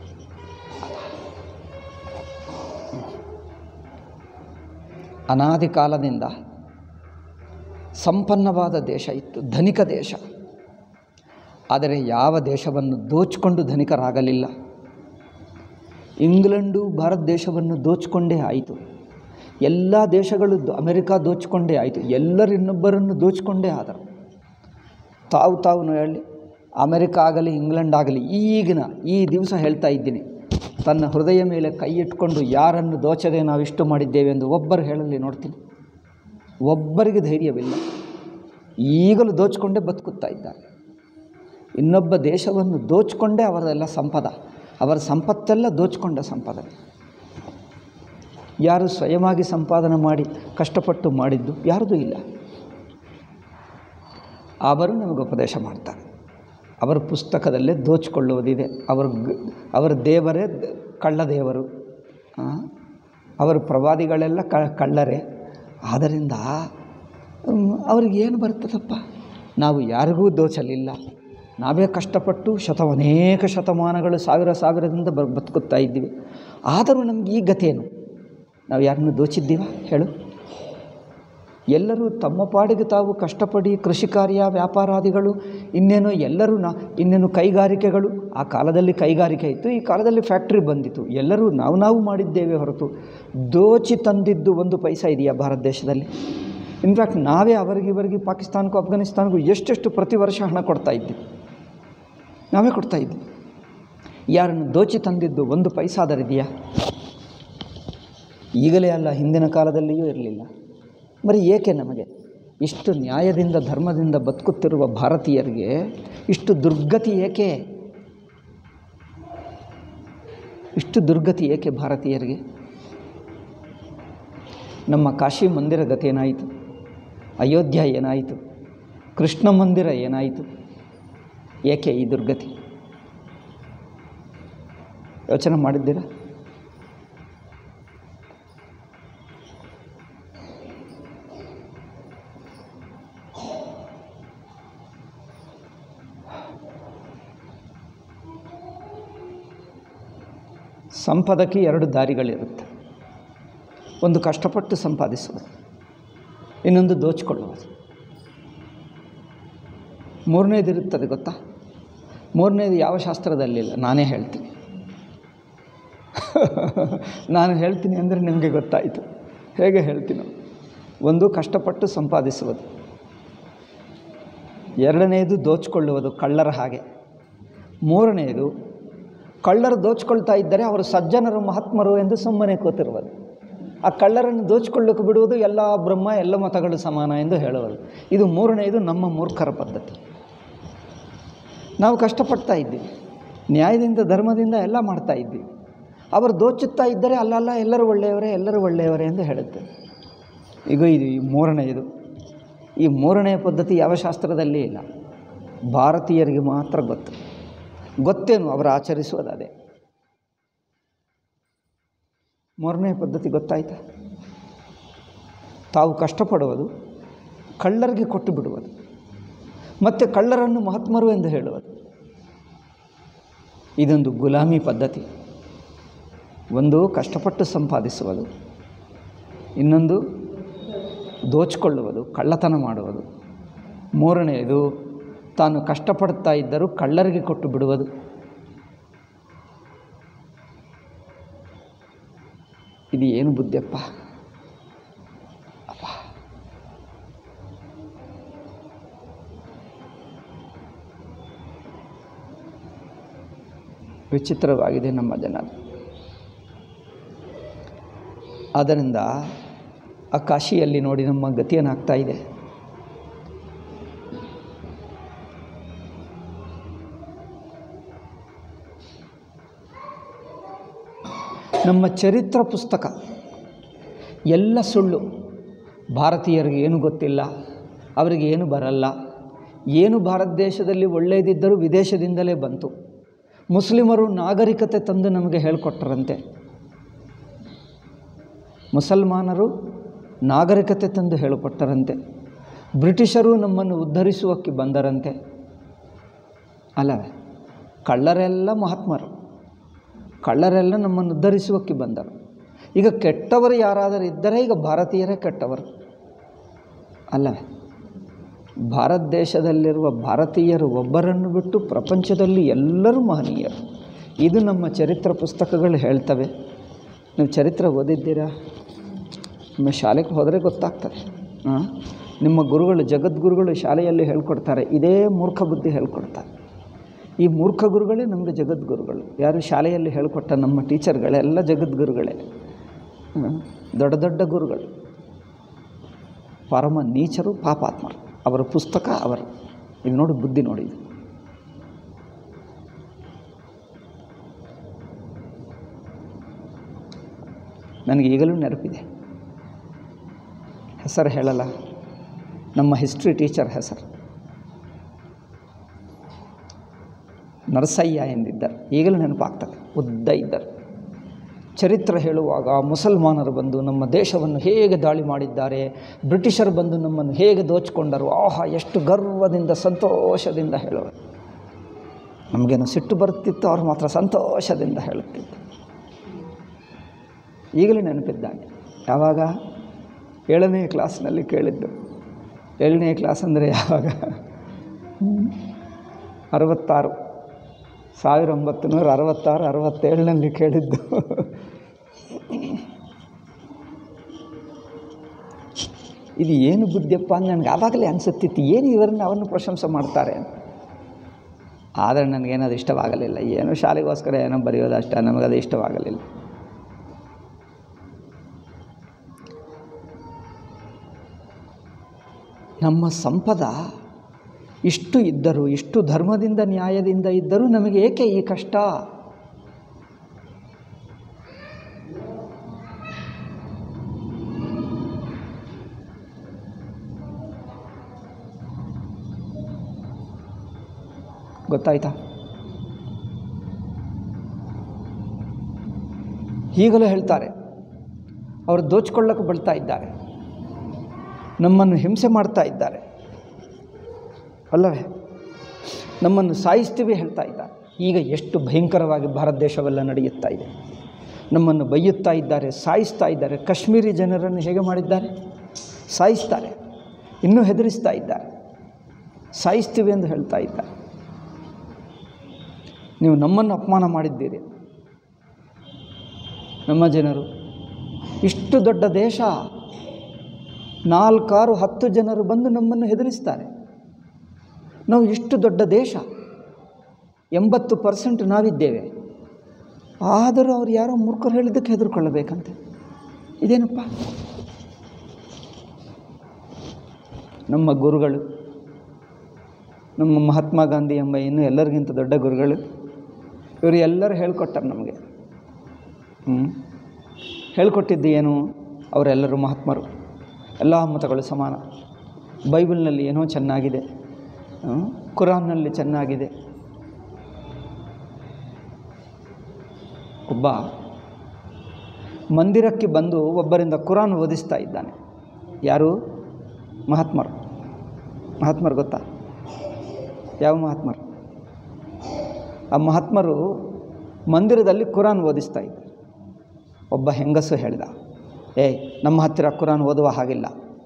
ಅನಾದಿ ಕಾಲದಿಂದ ಸಂಪನ್ನವಾದ ದೇಶ ಇತ್ತು ಧನಿಕ ದೇಶ ಆದರೆ ಯಾವ ದೇಶವನ್ನು ದೋಚಿಕೊಂಡು ಧನಿಕರಾಗಲಿಲ್ಲ ಇಂಗ್ಲೆಂಡು ಭಾರತ ದೇಶವನ್ನು ದೋಚಿಕೊಂಡೇ ಆಯಿತು ಎಲ್ಲ ದೇಶಗಳು ದೊ- ಅಮೆರಿಕ ದೋಚಿಕೊಂಡೇ ಆಯಿತು ಎಲ್ಲರೂ ಇನ್ನೊಬ್ಬರನ್ನು ದೋಚಿಕೊಂಡೇ ಆದರು ತಾವು ತಾವು ಹೇಳಿ ಅಮೆರಿಕ ಆಗಲಿ ಇಂಗ್ಲೆಂಡ್ ಆಗಲಿ ಈಗಿನ ಈ ದಿವಸ ಹೇಳ್ತಾ ಇದ್ದೀನಿ ತನ್ನ ಹೃದಯ ಮೇಲೆ ಕೈ ಇಟ್ಕೊಂಡು ಯಾರನ್ನು ದೋಚದೆ ನಾವು ಇಷ್ಟು ಮಾಡಿದ್ದೇವೆ ಎಂದು ಒಬ್ಬರು ಹೇಳಲಿ ನೋಡ್ತೀನಿ ಒಬ್ಬರಿಗೆ ಧೈರ್ಯವಿಲ್ಲ ಈಗಲೂ ದೋಚಿಕೊಂಡೇ ಬದುಕುತ್ತಾ ಇದ್ದಾರೆ ಇನ್ನೊಬ್ಬ ದೇಶವನ್ನು ದೋಚಿಕೊಂಡೇ ಅವರೆಲ್ಲ ಸಂಪದ ಅವರ ಸಂಪತ್ತೆಲ್ಲ ದೋಚಿಕೊಂಡ ಸಂಪಾದನೆ ಯಾರು ಸ್ವಯಮಾಗಿ ಸಂಪಾದನೆ ಮಾಡಿ ಕಷ್ಟಪಟ್ಟು ಮಾಡಿದ್ದು ಯಾರ್ದೂ ಇಲ್ಲ ಅವರು ನಮಗೆ ಉಪದೇಶ ಮಾಡ್ತಾರೆ ಅವರ ಪುಸ್ತಕದಲ್ಲೇ ದೋಚಿಕೊಳ್ಳುವುದಿದೆ ಅವರ ಗ- ಅವರ ದೇವರೇ ದ- ಕಳ್ಳ ದೇವರು ಆ? ಅವರ ಪ್ರವಾದಿಗಳೆಲ್ಲ ಕ ಕಳ್ಳರೇ ಆದ್ದರಿಂದ ಮ್, ಅವ್ರಿಗೇನು ಬರ್ತದಪ್ಪ ನಾವು ಯಾರಿಗೂ ದೋಚಲಿಲ್ಲ ನಾವೇ ಕಷ್ಟಪಟ್ಟು ಶತ ಅನೇಕ ಶತಮಾನಗಳು ಸಾವಿರ ಸಾವಿರದಿಂದ ಬ ಬದುಕುತ್ತಾ ಇದ್ದೀವಿ ಆದರೂ ನಮ್ಗೆ ಈ ಗತೇನು ನಾವು ಯಾರನ್ನು ದೋಚಿದ್ದೀವ ಹೇಳು ಎಲ್ಲರೂ ತಮ್ಮ ಪಾಡಿಗೆ ತಾವು ಕಷ್ಟಪಡಿ ಕೃಷಿ ಕಾರ್ಯ ವ್ಯಾಪಾರಾದಿಗಳು ಇನ್ನೇನೋ ಎಲ್ಲರೂ ನಾ ಇನ್ನೇನು ಕೈಗಾರಿಕೆಗಳು ಆ ಕಾಲದಲ್ಲಿ ಕೈಗಾರಿಕೆ ಇತ್ತು ಈ ಕಾಲದಲ್ಲಿ ಫ್ಯಾಕ್ಟ್ರಿ ಬಂದಿತು ಎಲ್ಲರೂ ನಾವು ನಾವು ಮಾಡಿದ್ದೇವೆ ಹೊರತು ದೋಚಿ ತಂದಿದ್ದು ಒಂದು ಪೈಸಾ ಇದೆಯಾ ಭಾರತ ದೇಶದಲ್ಲಿ ಇನ್ಫ್ಯಾಕ್ಟ್ ನಾವೇ ಅವರಿಗೆ ಇವರಿಗೆ ಪಾಕಿಸ್ತಾನಕ್ಕೂ ಅಫ್ಘಾನಿಸ್ತಾನಕ್ಕೂ ಎಷ್ಟೆಷ್ಟು ಪ್ರತಿ ವರ್ಷ ಹಣ ಕೊಡ್ತಾ ಇದ್ದೀವಿ ನಾವೇ ಕೊಡ್ತಾ ಇದ್ದೀವಿ ಯಾರನ್ನು ದೋಚಿ ತಂದಿದ್ದು ಒಂದು ಪೈಸಾದರಿದೆಯಾ ಈಗಲೇ ಅಲ್ಲ ಹಿಂದಿನ ಕಾಲದಲ್ಲಿಯೂ ಇರಲಿಲ್ಲ ಬರೀ ಏಕೆ ನಮಗೆ ಇಷ್ಟು ನ್ಯಾಯದಿಂದ ಧರ್ಮದಿಂದ ಬದುಕುತ್ತಿರುವ ಭಾರತೀಯರಿಗೆ ಇಷ್ಟು ದುರ್ಗತಿ ಏಕೆ ಇಷ್ಟು ದುರ್ಗತಿ ಏಕೆ ಭಾರತೀಯರಿಗೆ ನಮ್ಮ ಕಾಶಿ ಮಂದಿರ ಗತಿ ಏನಾಯಿತು ಅಯೋಧ್ಯ ಏನಾಯಿತು ಕೃಷ್ಣ ಮಂದಿರ ಏನಾಯಿತು ಏಕೆ ಈ ದುರ್ಗತಿ ಯೋಚನೆ ಮಾಡಿದ್ದೀರಾ ಸಂಪದಕ್ಕೆ ಎರಡು ದಾರಿಗಳಿರುತ್ತೆ ಒಂದು ಕಷ್ಟಪಟ್ಟು ಸಂಪಾದಿಸುವುದು ಇನ್ನೊಂದು ದೋಚಿಕೊಳ್ಳುವುದು ಮೂರನೇದಿರುತ್ತದೆ ಗೊತ್ತಾ ಮೂರನೇದು ಯಾವ ಶಾಸ್ತ್ರದಲ್ಲಿಲ್ಲ ನಾನೇ ಹೇಳ್ತೀನಿ ನಾನು ಹೇಳ್ತೀನಿ ಅಂದರೆ ನಿಮಗೆ ಗೊತ್ತಾಯಿತು ಹೇಗೆ ಹೇಳ್ತೀನಿ ಒಂದು ಕಷ್ಟಪಟ್ಟು ಸಂಪಾದಿಸುವುದು ಎರಡನೆಯದು ದೋಚಿಕೊಳ್ಳುವುದು ಕಳ್ಳರ ಹಾಗೆ ಮೂರನೆಯದು ಕಳ್ಳರು ದೋಚಿಕೊಳ್ತಾ ಇದ್ದರೆ ಅವರು ಸಜ್ಜನರು ಮಹಾತ್ಮರು ಎಂದು ಸುಮ್ಮನೆ ಕೂತಿರುವುದು ಆ ಕಳ್ಳರನ್ನು ದೋಚಿಕೊಳ್ಳಕ್ಕೆ ಬಿಡುವುದು ಎಲ್ಲ ಬ್ರಹ್ಮ ಎಲ್ಲ ಮತಗಳು ಸಮಾನ ಎಂದು ಹೇಳುವುದು ಇದು ಮೂರನೆಯದು ನಮ್ಮ ಮೂರ್ಖರ ಪದ್ಧತಿ ನಾವು ಕಷ್ಟಪಡ್ತಾ ಇದ್ದೀವಿ ನ್ಯಾಯದಿಂದ ಧರ್ಮದಿಂದ ಎಲ್ಲ ಮಾಡ್ತಾ ಇದ್ದೀವಿ ಅವರು ದೋಚುತ್ತಾ ಇದ್ದರೆ ಅಲ್ಲಲ್ಲ ಎಲ್ಲರೂ ಒಳ್ಳೆಯವರೇ ಎಲ್ಲರೂ ಒಳ್ಳೆಯವರೇ ಎಂದು ಹೇಳುತ್ತೆ ಈಗ ಇದು ಈ ಮೂರನೆಯದು ಈ ಮೂರನೆಯ ಪದ್ಧತಿ ಯಾವ ಶಾಸ್ತ್ರದಲ್ಲಿ ಇಲ್ಲ ಭಾರತೀಯರಿಗೆ ಮಾತ್ರ ಗೊತ್ತು ಗೊತ್ತೇನು ಅವರು ಆಚರಿಸುವುದು ಅದೇ ಮೂರನೇ ಪದ್ಧತಿ ಗೊತ್ತಾಯ್ತಾ ತಾವು ಕಷ್ಟಪಡುವುದು ಕಳ್ಳರಿಗೆ ಕೊಟ್ಟು ಬಿಡುವುದು ಮತ್ತು ಕಳ್ಳರನ್ನು ಮಹಾತ್ಮರು ಎಂದು ಹೇಳುವುದು ಇದೊಂದು ಗುಲಾಮಿ ಪದ್ಧತಿ ಒಂದು ಕಷ್ಟಪಟ್ಟು ಸಂಪಾದಿಸುವುದು ಇನ್ನೊಂದು ದೋಚಿಕೊಳ್ಳುವುದು ಕಳ್ಳತನ ಮಾಡುವುದು ಮೂರನೆಯದು ತಾನು ಕಷ್ಟಪಡ್ತಾ ಇದ್ದರೂ ಕಳ್ಳರಿಗೆ ಕೊಟ್ಟು ಬಿಡುವುದು ಇದು ಏನು ಬುದ್ಧಿಯಪ್ಪ ಅಪ್ಪ ವಿಚಿತ್ರವಾಗಿದೆ ನಮ್ಮ ಜನ ಆದ್ದರಿಂದ ಆ ಕಾಶಿಯಲ್ಲಿ ನೋಡಿ ನಮ್ಮ ಗತಿ ಏನಾಗ್ತಾ ಇದೆ ನಮ್ಮ ಚರಿತ್ರ ಪುಸ್ತಕ ಎಲ್ಲ ಸುಳ್ಳು ಭಾರತೀಯರಿಗೆ ಏನು ಗೊತ್ತಿಲ್ಲ ಅವರಿಗೆ ಏನು ಬರಲ್ಲ ಏನು ಭಾರತ ದೇಶದಲ್ಲಿ ಒಳ್ಳೆಯದಿದ್ದರೂ ವಿದೇಶದಿಂದಲೇ ಬಂತು ಮುಸ್ಲಿಮರು ನಾಗರಿಕತೆ ತಂದು ನಮಗೆ ಹೇಳಿಕೊಟ್ಟರಂತೆ ಮುಸಲ್ಮಾನರು ನಾಗರಿಕತೆ ತಂದು ಹೇಳಿಕೊಟ್ಟರಂತೆ ಬ್ರಿಟಿಷರು ನಮ್ಮನ್ನು ಉದ್ಧರಿಸುವಕ್ಕೆ ಬಂದರಂತೆ ಅಲ್ಲವೇ ಕಳ್ಳರೆಲ್ಲ ಮಹಾತ್ಮರು ಕಳ್ಳರೆಲ್ಲ ನಮ್ಮನ್ನು ಉದ್ಧರಿಸುವಕ್ಕೆ ಬಂದರು ಈಗ ಕೆಟ್ಟವರು ಯಾರಾದರೂ ಇದ್ದರೆ ಈಗ ಭಾರತೀಯರೇ ಕೆಟ್ಟವರು ಅಲ್ಲವೇ ಭಾರತ ದೇಶದಲ್ಲಿರುವ ಭಾರತೀಯರು ಒಬ್ಬರನ್ನು ಬಿಟ್ಟು ಪ್ರಪಂಚದಲ್ಲಿ ಎಲ್ಲರೂ ಮಹನೀಯರು ಇದು ನಮ್ಮ ಚರಿತ್ರ ಪುಸ್ತಕಗಳು ಹೇಳ್ತವೆ ನೀವು ಚರಿತ್ರೆ ಓದಿದ್ದೀರಾ ನಿಮ್ಮ ಶಾಲೆಗೆ ಹೋದರೆ ಗೊತ್ತಾಗ್ತದೆ ಹಾಂ ನಿಮ್ಮ ಗುರುಗಳು ಜಗದ್ಗುರುಗಳು ಶಾಲೆಯಲ್ಲಿ ಹೇಳ್ಕೊಡ್ತಾರೆ ಇದೇ ಮೂರ್ಖ ಬುದ್ಧಿ ಹೇಳ್ಕೊಡ್ತಾರೆ ಈ ಮೂರ್ಖ ಗುರುಗಳೇ ನಮಗೆ ಜಗದ್ಗುರುಗಳು ಯಾರು ಶಾಲೆಯಲ್ಲಿ ಹೇಳಿಕೊಟ್ಟ ನಮ್ಮ ಟೀಚರ್ಗಳೆಲ್ಲ ಜಗದ್ಗುರುಗಳೇ ಹ್ಮ್. ದೊಡ್ಡ ದೊಡ್ಡ ಗುರುಗಳು ಪರಮ ನೀಚರು ಪಾಪಾತ್ಮರು ಅವರ ಪುಸ್ತಕ ಅವರು ಇದು ನೋಡಿ ಬುದ್ಧಿ ನೋಡಿ ಇದು ನನಗೆ ಈಗಲೂ ನೆನಪಿದೆ ಹೆಸರು ಹೇಳಲ್ಲ ನಮ್ಮ ಹಿಸ್ಟ್ರಿ ಟೀಚರ್ ಹೆಸರು ನರಸಯ್ಯ ಎಂದಿದ್ದರು ಈಗಲೂ ನೆನಪಾಗ್ತದೆ ಉದ್ದ ಇದ್ದರು ಚರಿತ್ರೆ ಹೇಳುವಾಗ ಮುಸಲ್ಮಾನರು ಬಂದು ನಮ್ಮ ದೇಶವನ್ನು ಹೇಗೆ ದಾಳಿ ಮಾಡಿದ್ದಾರೆ ಬ್ರಿಟಿಷರು ಬಂದು ನಮ್ಮನ್ನು ಹೇಗೆ ದೋಚಿಕೊಂಡರು ಆಹಾ ಎಷ್ಟು ಗರ್ವದಿಂದ ಸಂತೋಷದಿಂದ ಹೇಳುವರು ನಮಗೇನು ಸಿಟ್ಟು ಬರುತ್ತಿತ್ತು ಅವ್ರು ಮಾತ್ರ ಸಂತೋಷದಿಂದ ಹೇಳುತ್ತಿತ್ತು ಈಗಲೂ ನೆನಪಿದ್ದಾನೆ ಯಾವಾಗ ಏಳನೇ ಕ್ಲಾಸ್ನಲ್ಲಿ ಕೇಳಿದ್ದು ಏಳನೇ ಕ್ಲಾಸ್ ಅಂದರೆ ಯಾವಾಗ ಹ್ಮ್. ಅರವತ್ತಾರು ಸಾವಿರ ಒಂಬತ್ತು ನೂರ ಅರವತ್ತಾರು ಅರವತ್ತೇಳನಲ್ಲಿ ಕೇಳಿದ್ದು ಇದು ಏನು ಬುದ್ಧಿಯಪ್ಪ ಅಂತ ನನಗೆ ಆವಾಗಲೇ ಅನಿಸುತ್ತಿತ್ತು ಏನು ಇವರನ್ನ ಅವನ್ನು ಪ್ರಶಂಸೆ ಮಾಡ್ತಾರೆ ಅಂತ ಆದರೆ ನನಗೇನದು ಇಷ್ಟವಾಗಲಿಲ್ಲ ಏನೋ ಶಾಲೆಗೋಸ್ಕರ ಏನೋ ಬರೆಯೋದು ಅಷ್ಟೇ ನಮಗದು ಇಷ್ಟವಾಗಲಿಲ್ಲ ನಮ್ಮ ಸಂಪದ ಇಷ್ಟು ಇದ್ದರೂ ಇಷ್ಟು ಧರ್ಮದಿಂದ ನ್ಯಾಯದಿಂದ ಇದ್ದರೂ ನಮಗೆ ಏಕೆ ಈ ಕಷ್ಟ ಗೊತ್ತಾಯ್ತಾ ಈಗಲೂ ಹೇಳ್ತಾರೆ ಅವರು ದೋಚ್ಕೊಳ್ಳಕ್ಕೆ ಬಳ್ತಾ ಇದ್ದಾರೆ ನಮ್ಮನ್ನು ಹಿಂಸೆ ಮಾಡ್ತಾ ಇದ್ದಾರೆ ಅಲ್ಲವೇ ನಮ್ಮನ್ನು ಸಾಯಿಸ್ತೀವಿ ಹೇಳ್ತಾ ಇದ್ದಾರೆ ಈಗ ಎಷ್ಟು ಭಯಂಕರವಾಗಿ ಭಾರತ ದೇಶವೆಲ್ಲ ನಡೆಯುತ್ತಾ ಇದೆ ನಮ್ಮನ್ನು ಬೈಯುತ್ತಾ ಇದ್ದಾರೆ ಸಾಯಿಸ್ತಾ ಇದ್ದಾರೆ ಕಾಶ್ಮೀರಿ ಜನರನ್ನು ಹೇಗೆ ಮಾಡಿದ್ದಾರೆ ಸಾಯಿಸ್ತಾರೆ ಇನ್ನೂ ಹೆದರಿಸ್ತಾ ಇದ್ದಾರೆ ಸಾಯಿಸ್ತೀವಿ ಎಂದು ಹೇಳ್ತಾ ಇದ್ದಾರೆ ನೀವು ನಮ್ಮನ್ನು ಅಪಮಾನ ಮಾಡಿದ್ದೀರಿ ನಮ್ಮ ಜನರು ಇಷ್ಟು ದೊಡ್ಡ ದೇಶ ನಾಲ್ಕಾರು ಹತ್ತು ಜನರು ಬಂದು ನಮ್ಮನ್ನು ಹೆದರಿಸ್ತಾರೆ ನಾವು ಇಷ್ಟು ದೊಡ್ಡ ದೇಶ ಎಂಬತ್ತು ಪರ್ಸೆಂಟ್ ನಾವಿದ್ದೇವೆ ಆದರೂ ಅವ್ರು ಯಾರೋ ಮೂರ್ಖರು ಹೇಳಿದ್ದಕ್ಕೆ ಹೆದರ್ಕೊಳ್ಳಬೇಕಂತೆ ಇದೇನಪ್ಪ ನಮ್ಮ ಗುರುಗಳು ನಮ್ಮ ಮಹಾತ್ಮ ಗಾಂಧಿ ಎಂಬ ಇನ್ನೂ ಎಲ್ಲರಿಗಿಂತ ದೊಡ್ಡ ಗುರುಗಳು ಇವರು ಎಲ್ಲರೂ ಹೇಳ್ಕೊಟ್ಟಾರೆ ನಮಗೆ ಹ್ಞೂ ಹೇಳ್ಕೊಟ್ಟಿದ್ದು ಏನು ಅವರೆಲ್ಲರೂ ಮಹಾತ್ಮರು ಎಲ್ಲ ಮತಗಳು ಸಮಾನ ಬೈಬಲ್ನಲ್ಲಿ ಏನೋ ಚೆನ್ನಾಗಿದೆ ಹ್ಮ್? ಕುರಾನ್ನಲ್ಲಿ ಚೆನ್ನಾಗಿದೆ ಒಬ್ಬ ಮಂದಿರಕ್ಕೆ ಬಂದು ಒಬ್ಬರಿಂದ ಕುರಾನ್ ಓದಿಸ್ತಾ ಇದ್ದಾನೆ ಯಾರು ಮಹಾತ್ಮರು ಮಹಾತ್ಮರು ಗೊತ್ತಾ ಯಾವ ಮಹಾತ್ಮರು ಆ ಮಹಾತ್ಮರು ಮಂದಿರದಲ್ಲಿ ಕುರಾನ್ ಓದಿಸ್ತಾ ಇದ್ದರು ಒಬ್ಬ ಹೆಂಗಸು ಹೇಳಿದ ಏಯ್ ನಮ್ಮ ಹತ್ತಿರ ಕುರಾನ್ ಓದುವ ಹಾಗಿಲ್ಲ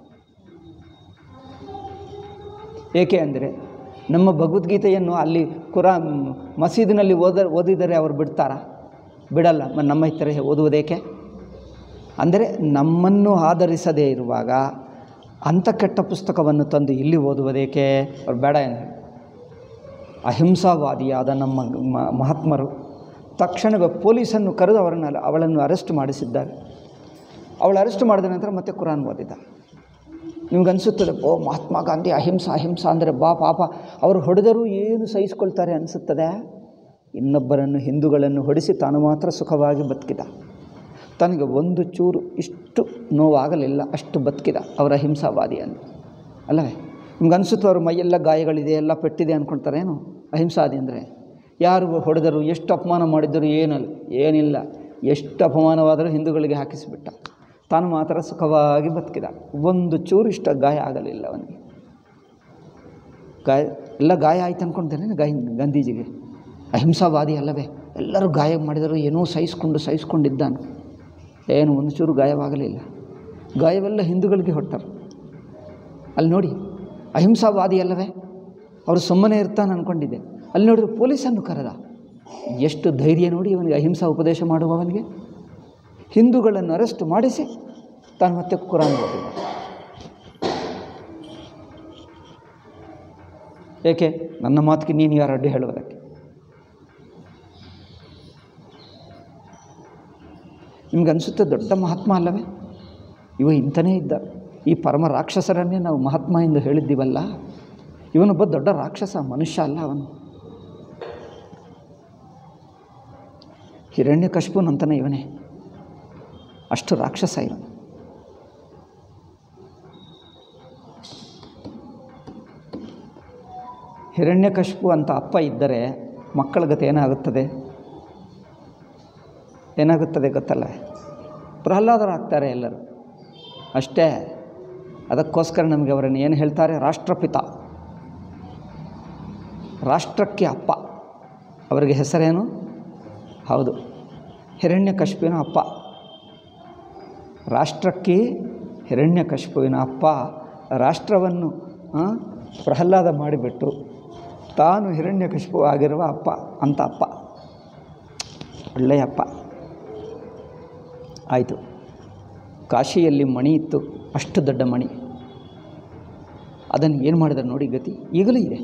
ಏಕೆ ಅಂದರೆ ನಮ್ಮ ಭಗವದ್ಗೀತೆಯನ್ನು ಅಲ್ಲಿ ಕುರಾನ್ ಮಸೀದಿನಲ್ಲಿ ಓದ ಓದಿದರೆ ಅವರು ಬಿಡ್ತಾರಾ ಬಿಡಲ್ಲ ಮ- ನಮ್ಮ ಹತ್ತಿರ ಓದುವುದೇಕೆ ಅಂದರೆ ನಮ್ಮನ್ನು ಆಧರಿಸದೇ ಇರುವಾಗ ಅಂಥ ಕೆಟ್ಟ ಪುಸ್ತಕವನ್ನು ತಂದು ಇಲ್ಲಿ ಓದುವುದೇಕೆ ಅವ್ರು ಬೇಡ ಎಂದು ಅಹಿಂಸಾವಾದಿಯಾದ ನಮ್ಮ ಮ- ಮಹಾತ್ಮರು ತಕ್ಷಣವೇ ಪೊಲೀಸನ್ನು ಕರೆದು ಅವರನ್ನು ಅವಳನ್ನು ಅರೆಸ್ಟ್ ಮಾಡಿಸಿದ್ದಾರೆ ಅವಳು ಅರೆಸ್ಟ್ ಮಾಡಿದ ನಂತರ ಮತ್ತೆ ಕುರಾನ್ ಓದಿದ ನಿಮ್ಗೆ ಅನಿಸುತ್ತದೆ ಓ ಮಹಾತ್ಮ ಗಾಂಧಿ ಅಹಿಂಸಾ ಅಹಿಂಸಾ ಅಂದರೆ ಬಾ ಪಾಪ ಅವರು ಹೊಡೆದರೂ ಏನು ಸಹಿಸ್ಕೊಳ್ತಾರೆ ಅನಿಸುತ್ತದೆ ಇನ್ನೊಬ್ಬರನ್ನು ಹಿಂದೂಗಳನ್ನು ಹೊಡಿಸಿ ತಾನು ಮಾತ್ರ ಸುಖವಾಗಿ ಬದುಕಿದ ತನಗೆ ಒಂದು ಚೂರು ಇಷ್ಟು ನೋವಾಗಲಿಲ್ಲ ಅಷ್ಟು ಬದುಕಿದ ಅವರ ಅಹಿಂಸಾವಾದಿ ಅಂತ ಅಲ್ಲವೇ ನಿಮ್ಗೆ ಅನಿಸುತ್ತೆ ಅವ್ರ ಮೈಯೆಲ್ಲ ಗಾಯಗಳಿದೆ ಎಲ್ಲ ಪೆಟ್ಟಿದೆ ಅಂದ್ಕೊಳ್ತಾರೇನು ಅಹಿಂಸಾದಿ ಅಂದರೆ ಯಾರು ಹೊಡೆದರು ಎಷ್ಟು ಅಪಮಾನ ಮಾಡಿದರೂ ಏನಲ್ಲ ಏನಿಲ್ಲ ಎಷ್ಟು ಅಪಮಾನವಾದರೂ ಹಿಂದೂಗಳಿಗೆ ಹಾಕಿಸಿಬಿಟ್ಟ ತಾನು ಮಾತ್ರ ಸುಖವಾಗಿ ಬದುಕಿದ ಒಂದು ಚೂರು ಇಷ್ಟ ಗಾಯ ಆಗಲಿಲ್ಲ ಅವನಿಗೆ ಗಾಯ ಎಲ್ಲ ಗಾಯ ಆಯ್ತು ಅಂದ್ಕೊಳ್ತೇನೆ ಗಾಯ ಗಾಂಧೀಜಿಗೆ ಅಹಿಂಸಾವಾದಿ ಅಲ್ಲವೇ ಎಲ್ಲರೂ ಗಾಯ ಮಾಡಿದರು ಏನೋ ಸಹಿಸ್ಕೊಂಡು ಸಹಿಸ್ಕೊಂಡಿದ್ದಾನೆ ಏನು ಒಂದು ಚೂರು ಗಾಯವಾಗಲಿಲ್ಲ ಗಾಯವೆಲ್ಲ ಹಿಂದೂಗಳಿಗೆ ಹೊಟ್ಟರು ಅಲ್ಲಿ ನೋಡಿ ಅಹಿಂಸಾವಾದಿ ಅಲ್ಲವೇ ಅವರು ಸುಮ್ಮನೆ ಇರ್ತಾನೆ ಅಂದ್ಕೊಂಡಿದ್ದೆ ಅಲ್ಲಿ ನೋಡಿದ್ರೆ ಪೊಲೀಸನ್ನು ಕರೆದ ಎಷ್ಟು ಧೈರ್ಯ ನೋಡಿ ಇವನಿಗೆ ಅಹಿಂಸಾ ಉಪದೇಶ ಮಾಡುವವನಿಗೆ ಹಿಂದೂಗಳನ್ನು ಅರೆಸ್ಟ್ ಮಾಡಿಸಿ ತಾನು ಮತ್ತೆ ಕುರಾನ್ ಓದಿದ ಏಕೆ ನನ್ನ ಮಾತಿಗೆ ನೀನು ಯಾರು ಅಡ್ಡಿ ಹೇಳುವುದಕ್ಕೆ ನಿಮ್ಗೆ ಅನಿಸುತ್ತೆ ದೊಡ್ಡ ಮಹಾತ್ಮ ಅಲ್ಲವೇ ಇವ ಇಂಥನೇ ಇದ್ದ ಈ ಪರಮ ರಾಕ್ಷಸರನ್ನೇ ನಾವು ಮಹಾತ್ಮ ಎಂದು ಹೇಳಿದ್ದೀವಲ್ಲ ಇವನೊಬ್ಬ ದೊಡ್ಡ ರಾಕ್ಷಸ ಮನುಷ್ಯ ಅಲ್ಲ ಅವನು ಹಿರಣ್ಯಕಶಿಪುನಂತನೇ ಇವನೇ ಅಷ್ಟು ರಾಕ್ಷಸ ಇವನು ಹಿರಣ್ಯಕಶಿಪು ಅಂತ ಅಪ್ಪ ಇದ್ದರೆ ಮಕ್ಕಳ ಗತಿ ಏನಾಗುತ್ತದೆ ಏನಾಗುತ್ತದೆ ಗೊತ್ತಲ್ಲ ಪ್ರಹ್ಲಾದರಾಗ್ತಾರೆ ಎಲ್ಲರೂ ಅಷ್ಟೇ ಅದಕ್ಕೋಸ್ಕರ ನಮಗೆ ಅವರನ್ನು ಏನು ಹೇಳ್ತಾರೆ ರಾಷ್ಟ್ರಪಿತ ರಾಷ್ಟ್ರಕ್ಕೆ ಅಪ್ಪ ಅವರಿಗೆ ಹೆಸರೇನು ಹೌದು ಹಿರಣ್ಯಕಶಿಪುವಿನ ಅಪ್ಪ ರಾಷ್ಟ್ರಕ್ಕೆ ಹಿರಣ್ಯಕಶಿಪುವಿನ ಅಪ್ಪ ರಾಷ್ಟ್ರವನ್ನು ಆ, ಪ್ರಹ್ಲಾದ ಮಾಡಿಬಿಟ್ಟು ತಾನು ಹಿರಣ್ಯಕಶಿಪು ಆಗಿರುವ ಅಪ್ಪ ಅಂತ ಅಪ್ಪ ಒಳ್ಳೆಯ ಅಪ್ಪ ಆಯಿತು ಕಾಶಿಯಲ್ಲಿ ಮಣಿ ಇತ್ತು ಅಷ್ಟು ದೊಡ್ಡ ಮಣಿ ಅದನ್ನು ಏನು ಮಾಡಿದ್ದಾರೆ ನೋಡಿ ಗತಿ ಈಗಲೂ ಇದೆ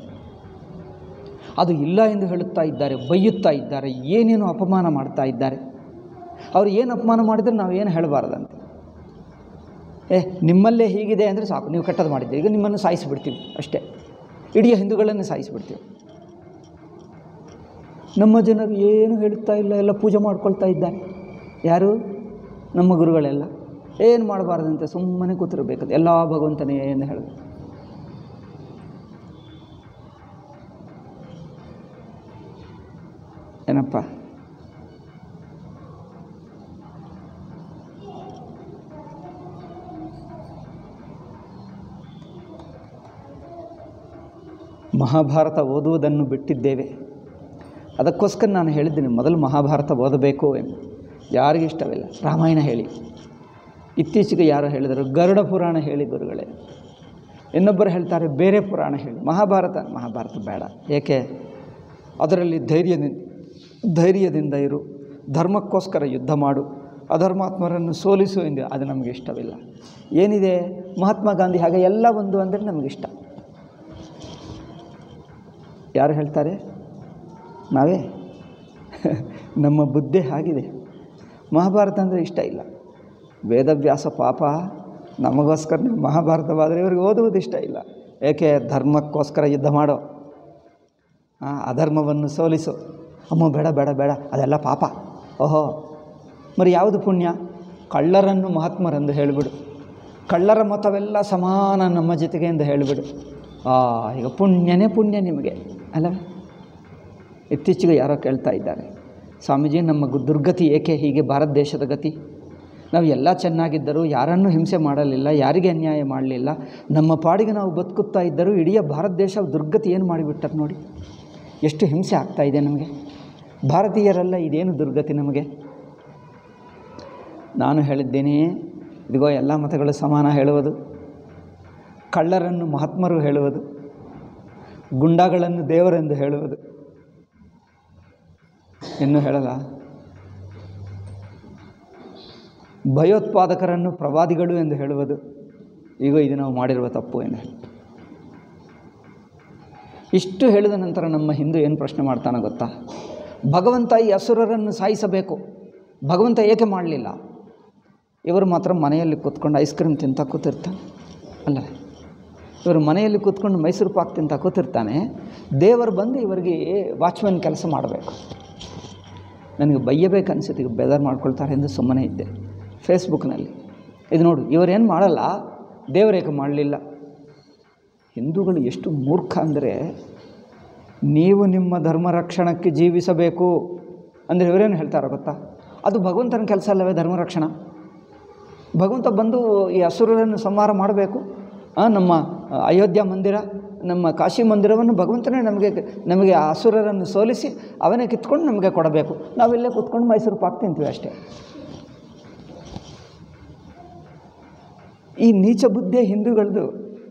ಅದು ಇಲ್ಲ ಎಂದು ಹೇಳುತ್ತಾ ಇದ್ದಾರೆ ಬೈಯುತ್ತಾ ಇದ್ದಾರೆ ಏನೇನು ಅಪಮಾನ ಮಾಡ್ತಾ ಇದ್ದಾರೆ ಅವರು ಏನು ಅಪಮಾನ ಮಾಡಿದರೆ ನಾವು ಏನು ಹೇಳಬಾರ್ದಂತೆ ಏ ನಿಮ್ಮಲ್ಲೇ ಹೀಗಿದೆ ಅಂದರೆ ಸಾಕು ನೀವು ಕೆಟ್ಟದ್ದು ಮಾಡಿದ್ದೀರಿ ಈಗ ನಿಮ್ಮನ್ನು ಸಾಯಿಸಿಬಿಡ್ತೀವಿ ಅಷ್ಟೇ ಇಡೀ ಹಿಂದೂಗಳನ್ನು ಸಾಯಿಸಿಬಿಡ್ತೀವಿ ನಮ್ಮ ಜನರು ಏನು ಹೇಳುತ್ತಾ ಇಲ್ಲ ಎಲ್ಲ ಪೂಜೆ ಮಾಡ್ಕೊಳ್ತಾ ಇದ್ದಾರೆ ಯಾರು ನಮ್ಮ ಗುರುಗಳೆಲ್ಲ ಏನು ಮಾಡಬಾರ್ದಂತೆ ಸುಮ್ಮನೆ ಕೂತಿರಬೇಕು ಎಲ್ಲ ಭಗವಂತನೇ ಎಂದು ಹೇಳಿದ್ರು ಏನಪ್ಪ ಮಹಾಭಾರತ ಓದುವುದನ್ನು ಬಿಟ್ಟಿದ್ದೇವೆ ಅದಕ್ಕೋಸ್ಕರ ನಾನು ಹೇಳಿದ್ದೀನಿ ಮೊದಲು ಮಹಾಭಾರತ ಓದಬೇಕು ಎಂದು ಯಾರಿಗೂ ಇಷ್ಟವಿಲ್ಲ ರಾಮಾಯಣ ಹೇಳಿ ಇತ್ತೀಚೆಗೆ ಯಾರೋ ಹೇಳಿದರು ಗರುಡ ಪುರಾಣ ಹೇಳಿ ಗುರುಗಳೇ ಇನ್ನೊಬ್ಬರು ಹೇಳ್ತಾರೆ ಬೇರೆ ಪುರಾಣ ಹೇಳಿ ಮಹಾಭಾರತ ಮಹಾಭಾರತ ಬೇಡ ಏಕೆ ಅದರಲ್ಲಿ ಧೈರ್ಯದಿಂದ ಧೈರ್ಯದಿಂದ ಇರು ಧರ್ಮಕ್ಕೋಸ್ಕರ ಯುದ್ಧ ಮಾಡು ಅಧರ್ಮಾತ್ಮರನ್ನು ಸೋಲಿಸು ಎಂದು ಅದು ನಮಗೆ ಇಷ್ಟವಿಲ್ಲ ಏನಿದೆ ಮಹಾತ್ಮ ಗಾಂಧಿ ಹಾಗೆ ಎಲ್ಲ ಒಂದು ಅಂದರೆ ನಮಗಿಷ್ಟ ಯಾರು ಹೇಳ್ತಾರೆ ನಾವೇ ನಮ್ಮ ಬುದ್ಧಿ ಆಗಿದೆ ಮಹಾಭಾರತ ಅಂದರೆ ಇಷ್ಟ ಇಲ್ಲ ವೇದವ್ಯಾಸ ಪಾಪ ನಮಗೋಸ್ಕರ ನೀವು ಮಹಾಭಾರತವಾದರೆ ಇವರಿಗೆ ಓದುವುದು ಇಷ್ಟ ಇಲ್ಲ ಏಕೆ ಧರ್ಮಕ್ಕೋಸ್ಕರ ಯುದ್ಧ ಮಾಡೋ ಆ, ಅಧರ್ಮವನ್ನು ಸೋಲಿಸು ಅಮ್ಮ ಬೇಡ ಬೇಡ ಬೇಡ ಅದೆಲ್ಲ ಪಾಪ ಓಹೋ మరి ಯಾವುದು ಪುಣ್ಯ ಕಳ್ಳರನ್ನು ಮಹಾತ್ಮರೆಂದು ಹೇಳಿಬಿಡು ಕಳ್ಳರ ಮತವೆಲ್ಲ ಸಮಾನ ನಮ್ಮ ಜೊತೆಗೆ ಎಂದು ಹೇಳಿಬಿಡು ಆ ಈಗ ಪುಣ್ಯನೇ ಪುಣ್ಯ ನಿಮಗೆ ಅಲ್ಲವೇ ಇತ್ತೀಚೆಗೆ ಯಾರೋ ಕೇಳ್ತಾ ಇದ್ದಾರೆ ಸ್ವಾಮೀಜಿ ನಮ್ಮ ಗು- ದುರ್ಗತಿ ಏಕೆ ಹೀಗೆ ಭಾರತ ದೇಶದ ಗತಿ ನಾವು ಎಲ್ಲ ಚೆನ್ನಾಗಿದ್ದರೂ ಯಾರನ್ನೂ ಹಿಂಸೆ ಮಾಡಲಿಲ್ಲ ಯಾರಿಗೆ ಅನ್ಯಾಯ ಮಾಡಲಿಲ್ಲ ನಮ್ಮ ಪಾಡಿಗೆ ನಾವು ಬದುಕುತ್ತಾ ಇದ್ದರೂ ಇಡೀ ಭಾರತ ದೇಶ ದುರ್ಗತಿ ಏನು ಮಾಡಿಬಿಟ್ಟರು ನೋಡಿ ಎಷ್ಟು ಹಿಂಸೆ ಆಗ್ತಾ ಇದೆ ನಮಗೆ ಭಾರತೀಯರೆಲ್ಲ ಇದೇನು ದುರ್ಗತಿ ನಮಗೆ ನಾನು ಹೇಳಿದ್ದೀನಿ ಇದಿಗೋ ಎಲ್ಲ ಮತಗಳು ಸಮಾನ ಹೇಳುವುದು ಕಳ್ಳರನ್ನು ಮಹಾತ್ಮರು ಹೇಳುವುದು ಗುಂಡಾಗಳನ್ನು ದೇವರೆಂದು ಹೇಳುವುದು ಇನ್ನೂ ಹೇಳಲ್ಲ ಭಯೋತ್ಪಾದಕರನ್ನು ಪ್ರವಾದಿಗಳು ಎಂದು ಹೇಳುವುದು ಈಗ ಇದು ನಾವು ಮಾಡಿರುವ ತಪ್ಪು ಎಂದು ಹೇಳಿ ಇಷ್ಟು ಹೇಳಿದ ನಂತರ ನಮ್ಮ ಹಿಂದೂ ಏನು ಪ್ರಶ್ನೆ ಮಾಡ್ತಾನೆ ಗೊತ್ತಾ ಭಗವಂತ ಈ ಅಸುರರನ್ನು ಸಾಯಿಸಬೇಕು ಭಗವಂತ ಏಕೆ ಮಾಡಲಿಲ್ಲ ಇವರು ಮಾತ್ರ ಮನೆಯಲ್ಲಿ ಕೂತ್ಕೊಂಡು ಐಸ್ ಕ್ರೀಮ್ ತಿಂತ ಕೂತಿರ್ತಾನೆ ಅಲ್ಲ ಇವರು ಮನೆಯಲ್ಲಿ ಕೂತ್ಕೊಂಡು ಮೈಸೂರು ಪಾಕ್ ತಿಂತ ಕೂತಿರ್ತಾನೆ ದೇವರು ಬಂದು ಇವರಿಗೆ ವಾಚ್ಮ್ಯಾನ್ ಕೆಲಸ ಮಾಡಬೇಕು ನನಗೆ ಬೈಯಬೇಕು ಅನಿಸುತ್ತೆ ಈಗ ಬೇಜಾರು ಮಾಡ್ಕೊಳ್ತಾರೆ ಎಂದು ಸುಮ್ಮನೆ ಇದ್ದೆ ಫೇಸ್ಬುಕ್ನಲ್ಲಿ ಇದು ನೋಡು ಇವರೇನು ಮಾಡಲ್ಲ ದೇವರೇಕೆ ಮಾಡಲಿಲ್ಲ ಹಿಂದೂಗಳು ಎಷ್ಟು ಮೂರ್ಖ ಅಂದರೆ ನೀವು ನಿಮ್ಮ ಧರ್ಮ ರಕ್ಷಣಕ್ಕೆ ಜೀವಿಸಬೇಕು ಅಂದರೆ ಇವರೇನು ಹೇಳ್ತಾರೆ ಗೊತ್ತಾ ಅದು ಭಗವಂತನ ಕೆಲಸ ಅಲ್ಲವೇ ಧರ್ಮ ರಕ್ಷಣ ಭಗವಂತ ಬಂದು ಈ ಅಸುರರನ್ನು ಸಂಹಾರ ಮಾಡಬೇಕು ಆ, ನಮ್ಮ ಅಯೋಧ್ಯ ಮಂದಿರ ನಮ್ಮ ಕಾಶಿ ಮಂದಿರವನ್ನು ಭಗವಂತನೇ ನಮಗೆ ನಮಗೆ ಆ ಅಸುರರನ್ನು ಸೋಲಿಸಿ ಅವನೇ ಕಿತ್ಕೊಂಡು ನಮಗೆ ಕೊಡಬೇಕು ನಾವಿಲ್ಲೇ ಕೂತ್ಕೊಂಡು ಮೈಸೂರು ಪಾಕ್ ತಿಂತೀವಿ ಅಷ್ಟೇ ಈ ನೀಚ ಬುದ್ಧಿಯ ಹಿಂದೂಗಳದು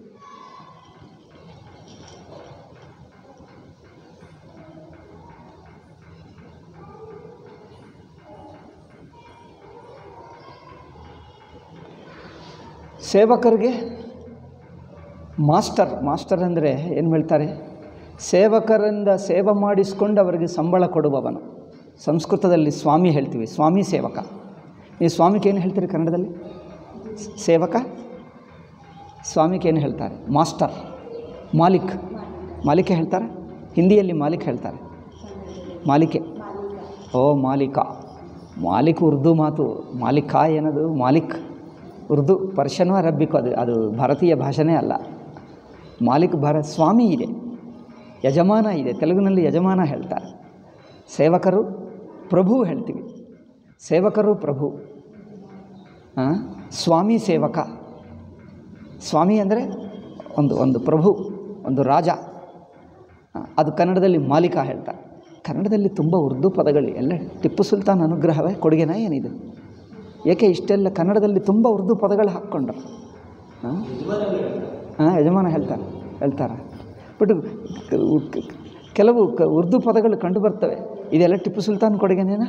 ಸೇವಕರಿಗೆ ಮಾಸ್ಟರ್ ಮಾಸ್ಟರ್ ಅಂದರೆ ಏನು ಹೇಳ್ತಾರೆ ಸೇವಕರಿಂದ ಸೇವೆ ಮಾಡಿಸ್ಕೊಂಡು ಅವರಿಗೆ ಸಂಬಳ ಕೊಡುವವನು ಸಂಸ್ಕೃತದಲ್ಲಿ ಸ್ವಾಮಿ ಹೇಳ್ತೀವಿ ಸ್ವಾಮಿ ಸೇವಕ ಈ ಸ್ವಾಮಿಗೆ ಏನು ಹೇಳ್ತೀರಿ ಕನ್ನಡದಲ್ಲಿ ಸ್- ಸೇವಕ ಸ್ವಾಮಿಗೆ ಏನು ಹೇಳ್ತಾರೆ ಮಾಸ್ಟರ್ ಮಾಲಿಕ್ ಮಾಲಿಕೆ ಹೇಳ್ತಾರೆ ಹಿಂದಿಯಲ್ಲಿ ಮಾಲಿಕ್ ಹೇಳ್ತಾರೆ ಮಾಲಿಕೆ ಓ ಮಾಲಿಕ ಮಾಲಿಕ್ ಉರ್ದು ಮಾತು ಮಾಲಿಕ ಏನದು ಮಾಲಿಕ್ ಉರ್ದು ಪರ್ಷನು ಅರಬ್ಬಿಕ್ ಅದು ಅದು ಭಾರತೀಯ ಭಾಷೆನೇ ಅಲ್ಲ ಮಾಲಿಕ್ ಭಾರ ಸ್ವಾಮಿ ಇದೆ ಯಜಮಾನ ಇದೆ ತೆಲುಗಿನಲ್ಲಿ ಯಜಮಾನ ಹೇಳ್ತಾರೆ ಸೇವಕರು ಪ್ರಭು ಹೇಳ್ತೀವಿ ಸೇವಕರು ಪ್ರಭು ಆ? ಸ್ವಾಮಿ ಸೇವಕ ಸ್ವಾಮಿ ಅಂದರೆ ಒಂದು ಒಂದು ಪ್ರಭು ಒಂದು ರಾಜ ಆ, ಅದು ಕನ್ನಡದಲ್ಲಿ ಮಾಲೀಕ ಹೇಳ್ತಾರೆ ಕನ್ನಡದಲ್ಲಿ ತುಂಬ ಉರ್ದು ಪದಗಳು ಎಲ್ಲ ಟಿಪ್ಪು ಸುಲ್ತಾನ್ ಅನುಗ್ರಹವೇ ಕೊಡುಗೆನಾ ಏನಿದು ಏಕೆ ಇಷ್ಟೆಲ್ಲ ಕನ್ನಡದಲ್ಲಿ ತುಂಬ ಉರ್ದು ಪದಗಳು ಹಾಕ್ಕೊಂಡ್ರು ಹಾಂ ಹಾಂ ಯಜಮಾನ ಹೇಳ್ತಾರೆ ಹೇಳ್ತಾರೆ ಬಟ್ ಕೆಲವು ಕ ಉರ್ದು ಪದಗಳು ಕಂಡು ಬರ್ತವೆ ಇದೆಲ್ಲ ಟಿಪ್ಪು ಸುಲ್ತಾನ್ ಕೊಡುಗೆನೇನಾ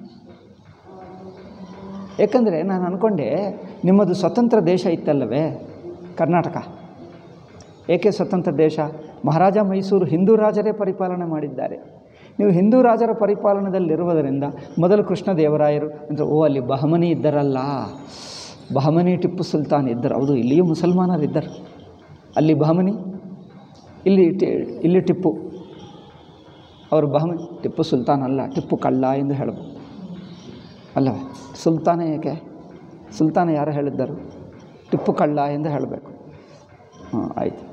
ಯಾಕಂದರೆ ನಾನು ಅಂದ್ಕೊಂಡೆ ನಿಮ್ಮದು ಸ್ವತಂತ್ರ ದೇಶ ಇತ್ತಲ್ಲವೇ ಕರ್ನಾಟಕ ಏಕೆ ಸ್ವತಂತ್ರ ದೇಶ ಮಹಾರಾಜ ಮೈಸೂರು ಹಿಂದೂ ರಾಜರೇ ಪರಿಪಾಲನೆ ಮಾಡಿದ್ದಾರೆ ನೀವು ಹಿಂದೂ ರಾಜರ ಪರಿಪಾಲನದಲ್ಲಿರುವುದರಿಂದ ಮೊದಲು ಕೃಷ್ಣದೇವರಾಯರು ಅಂದರೆ ಓ ಅಲ್ಲಿ ಬಹಮನಿ ಇದ್ದರಲ್ಲ ಬಹಮನಿ ಟಿಪ್ಪು ಸುಲ್ತಾನ್ ಇದ್ದರು ಹೌದು ಇಲ್ಲಿಯೂ ಮುಸಲ್ಮಾನರಿದ್ದರು ಅಲ್ಲಿ ಬಹಮನಿ ಇಲ್ಲಿ ಟಿ ಇಲ್ಲಿ ಟಿಪ್ಪು ಅವರು ಬಹಮನಿ ಟಿಪ್ಪು ಸುಲ್ತಾನ್ ಅಲ್ಲ ಟಿಪ್ಪು ಕಳ್ಳ ಎಂದು ಹೇಳಬಹುದು ಅಲ್ಲವೇ ಸುಲ್ತಾನ ಏಕೆ ಸುಲ್ತಾನ ಯಾರು ಹೇಳಿದ್ದರು ಟಿಪ್ಪು ಕಳ್ಳ ಎಂದು ಹೇಳಬೇಕು ಹಾಂ ಆಯಿತು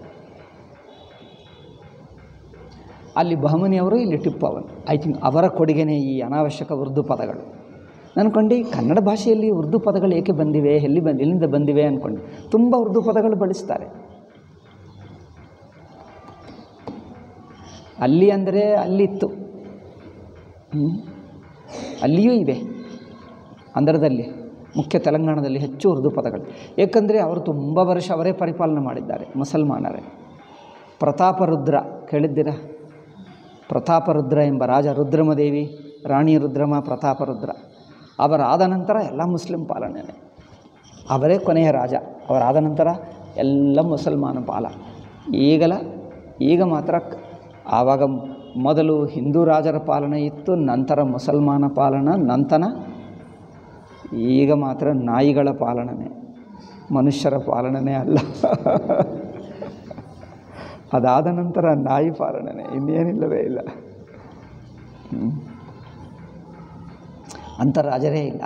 ಅಲ್ಲಿ ಬಹಮನಿಯವರು ಇಲ್ಲಿ ಟಿಪ್ಪು ಅವನು ಐ ಥಿಂಕ್ ಅವರ ಕೊಡುಗೆನೇ ಈ ಅನಾವಶ್ಯಕ ಉರ್ದು ಪದಗಳು ನನ್ಕೊಂಡು ಕನ್ನಡ ಭಾಷೆಯಲ್ಲಿ ಉರ್ದು ಪದಗಳು ಏಕೆ ಬಂದಿವೆ ಎಲ್ಲಿ ಬಂದು ಎಲ್ಲಿಂದ ಬಂದಿವೆ ಅಂದ್ಕೊಂಡು ತುಂಬ ಉರ್ದು ಪದಗಳು ಬಳಸ್ತಾರೆ ಅಲ್ಲಿ ಅಂದರೆ ಅಲ್ಲಿತ್ತು ಹ್ಮ್? ಅಲ್ಲಿಯೂ ಇವೆ ಆಂಧ್ರದಲ್ಲಿ ಮುಖ್ಯ ತೆಲಂಗಾಣದಲ್ಲಿ ಹೆಚ್ಚು ಉರ್ದು ಪದಗಳು ಏಕೆಂದರೆ ಅವರು ತುಂಬ ವರ್ಷ ಅವರೇ ಪರಿಪಾಲನೆ ಮಾಡಿದ್ದಾರೆ ಮುಸಲ್ಮಾನರೇ ಪ್ರತಾಪರುದ್ರ ಕೇಳಿದ್ದೀರಾ ಪ್ರತಾಪರುದ್ರ ಎಂಬ ರಾಜ ರುದ್ರಮದೇವಿ ರಾಣಿ ರುದ್ರಮ ಪ್ರತಾಪರುದ್ರ ಅವರಾದ ನಂತರ ಎಲ್ಲ ಮುಸ್ಲಿಂ ಪಾಲನೆಯೇ ಅವರೇ ಕೊನೆಯ ರಾಜ ಅವರಾದ ನಂತರ ಎಲ್ಲ ಮುಸಲ್ಮಾನ ಪಾಲ ಈಗಲ ಈಗ ಮಾತ್ರ ಕ- ಆವಾಗ ಮೊದಲು ಹಿಂದೂ ರಾಜರ ಪಾಲನೆ ಇತ್ತು ನಂತರ ಮುಸಲ್ಮಾನ ಪಾಲನ ನಂತರ ಈಗ ಮಾತ್ರ ನಾಯಿಗಳ ಪಾಲನೆ ಮನುಷ್ಯರ ಪಾಲನೆ ಅಲ್ಲ ಅದಾದ ನಂತರ ನಾಯಿ ಪಾಲನೆ ಇನ್ನೇನಿಲ್ಲವೇ ಇಲ್ಲ ಹ್ಮ್. ಅಂಥ ರಾಜರೇ ಇಲ್ಲ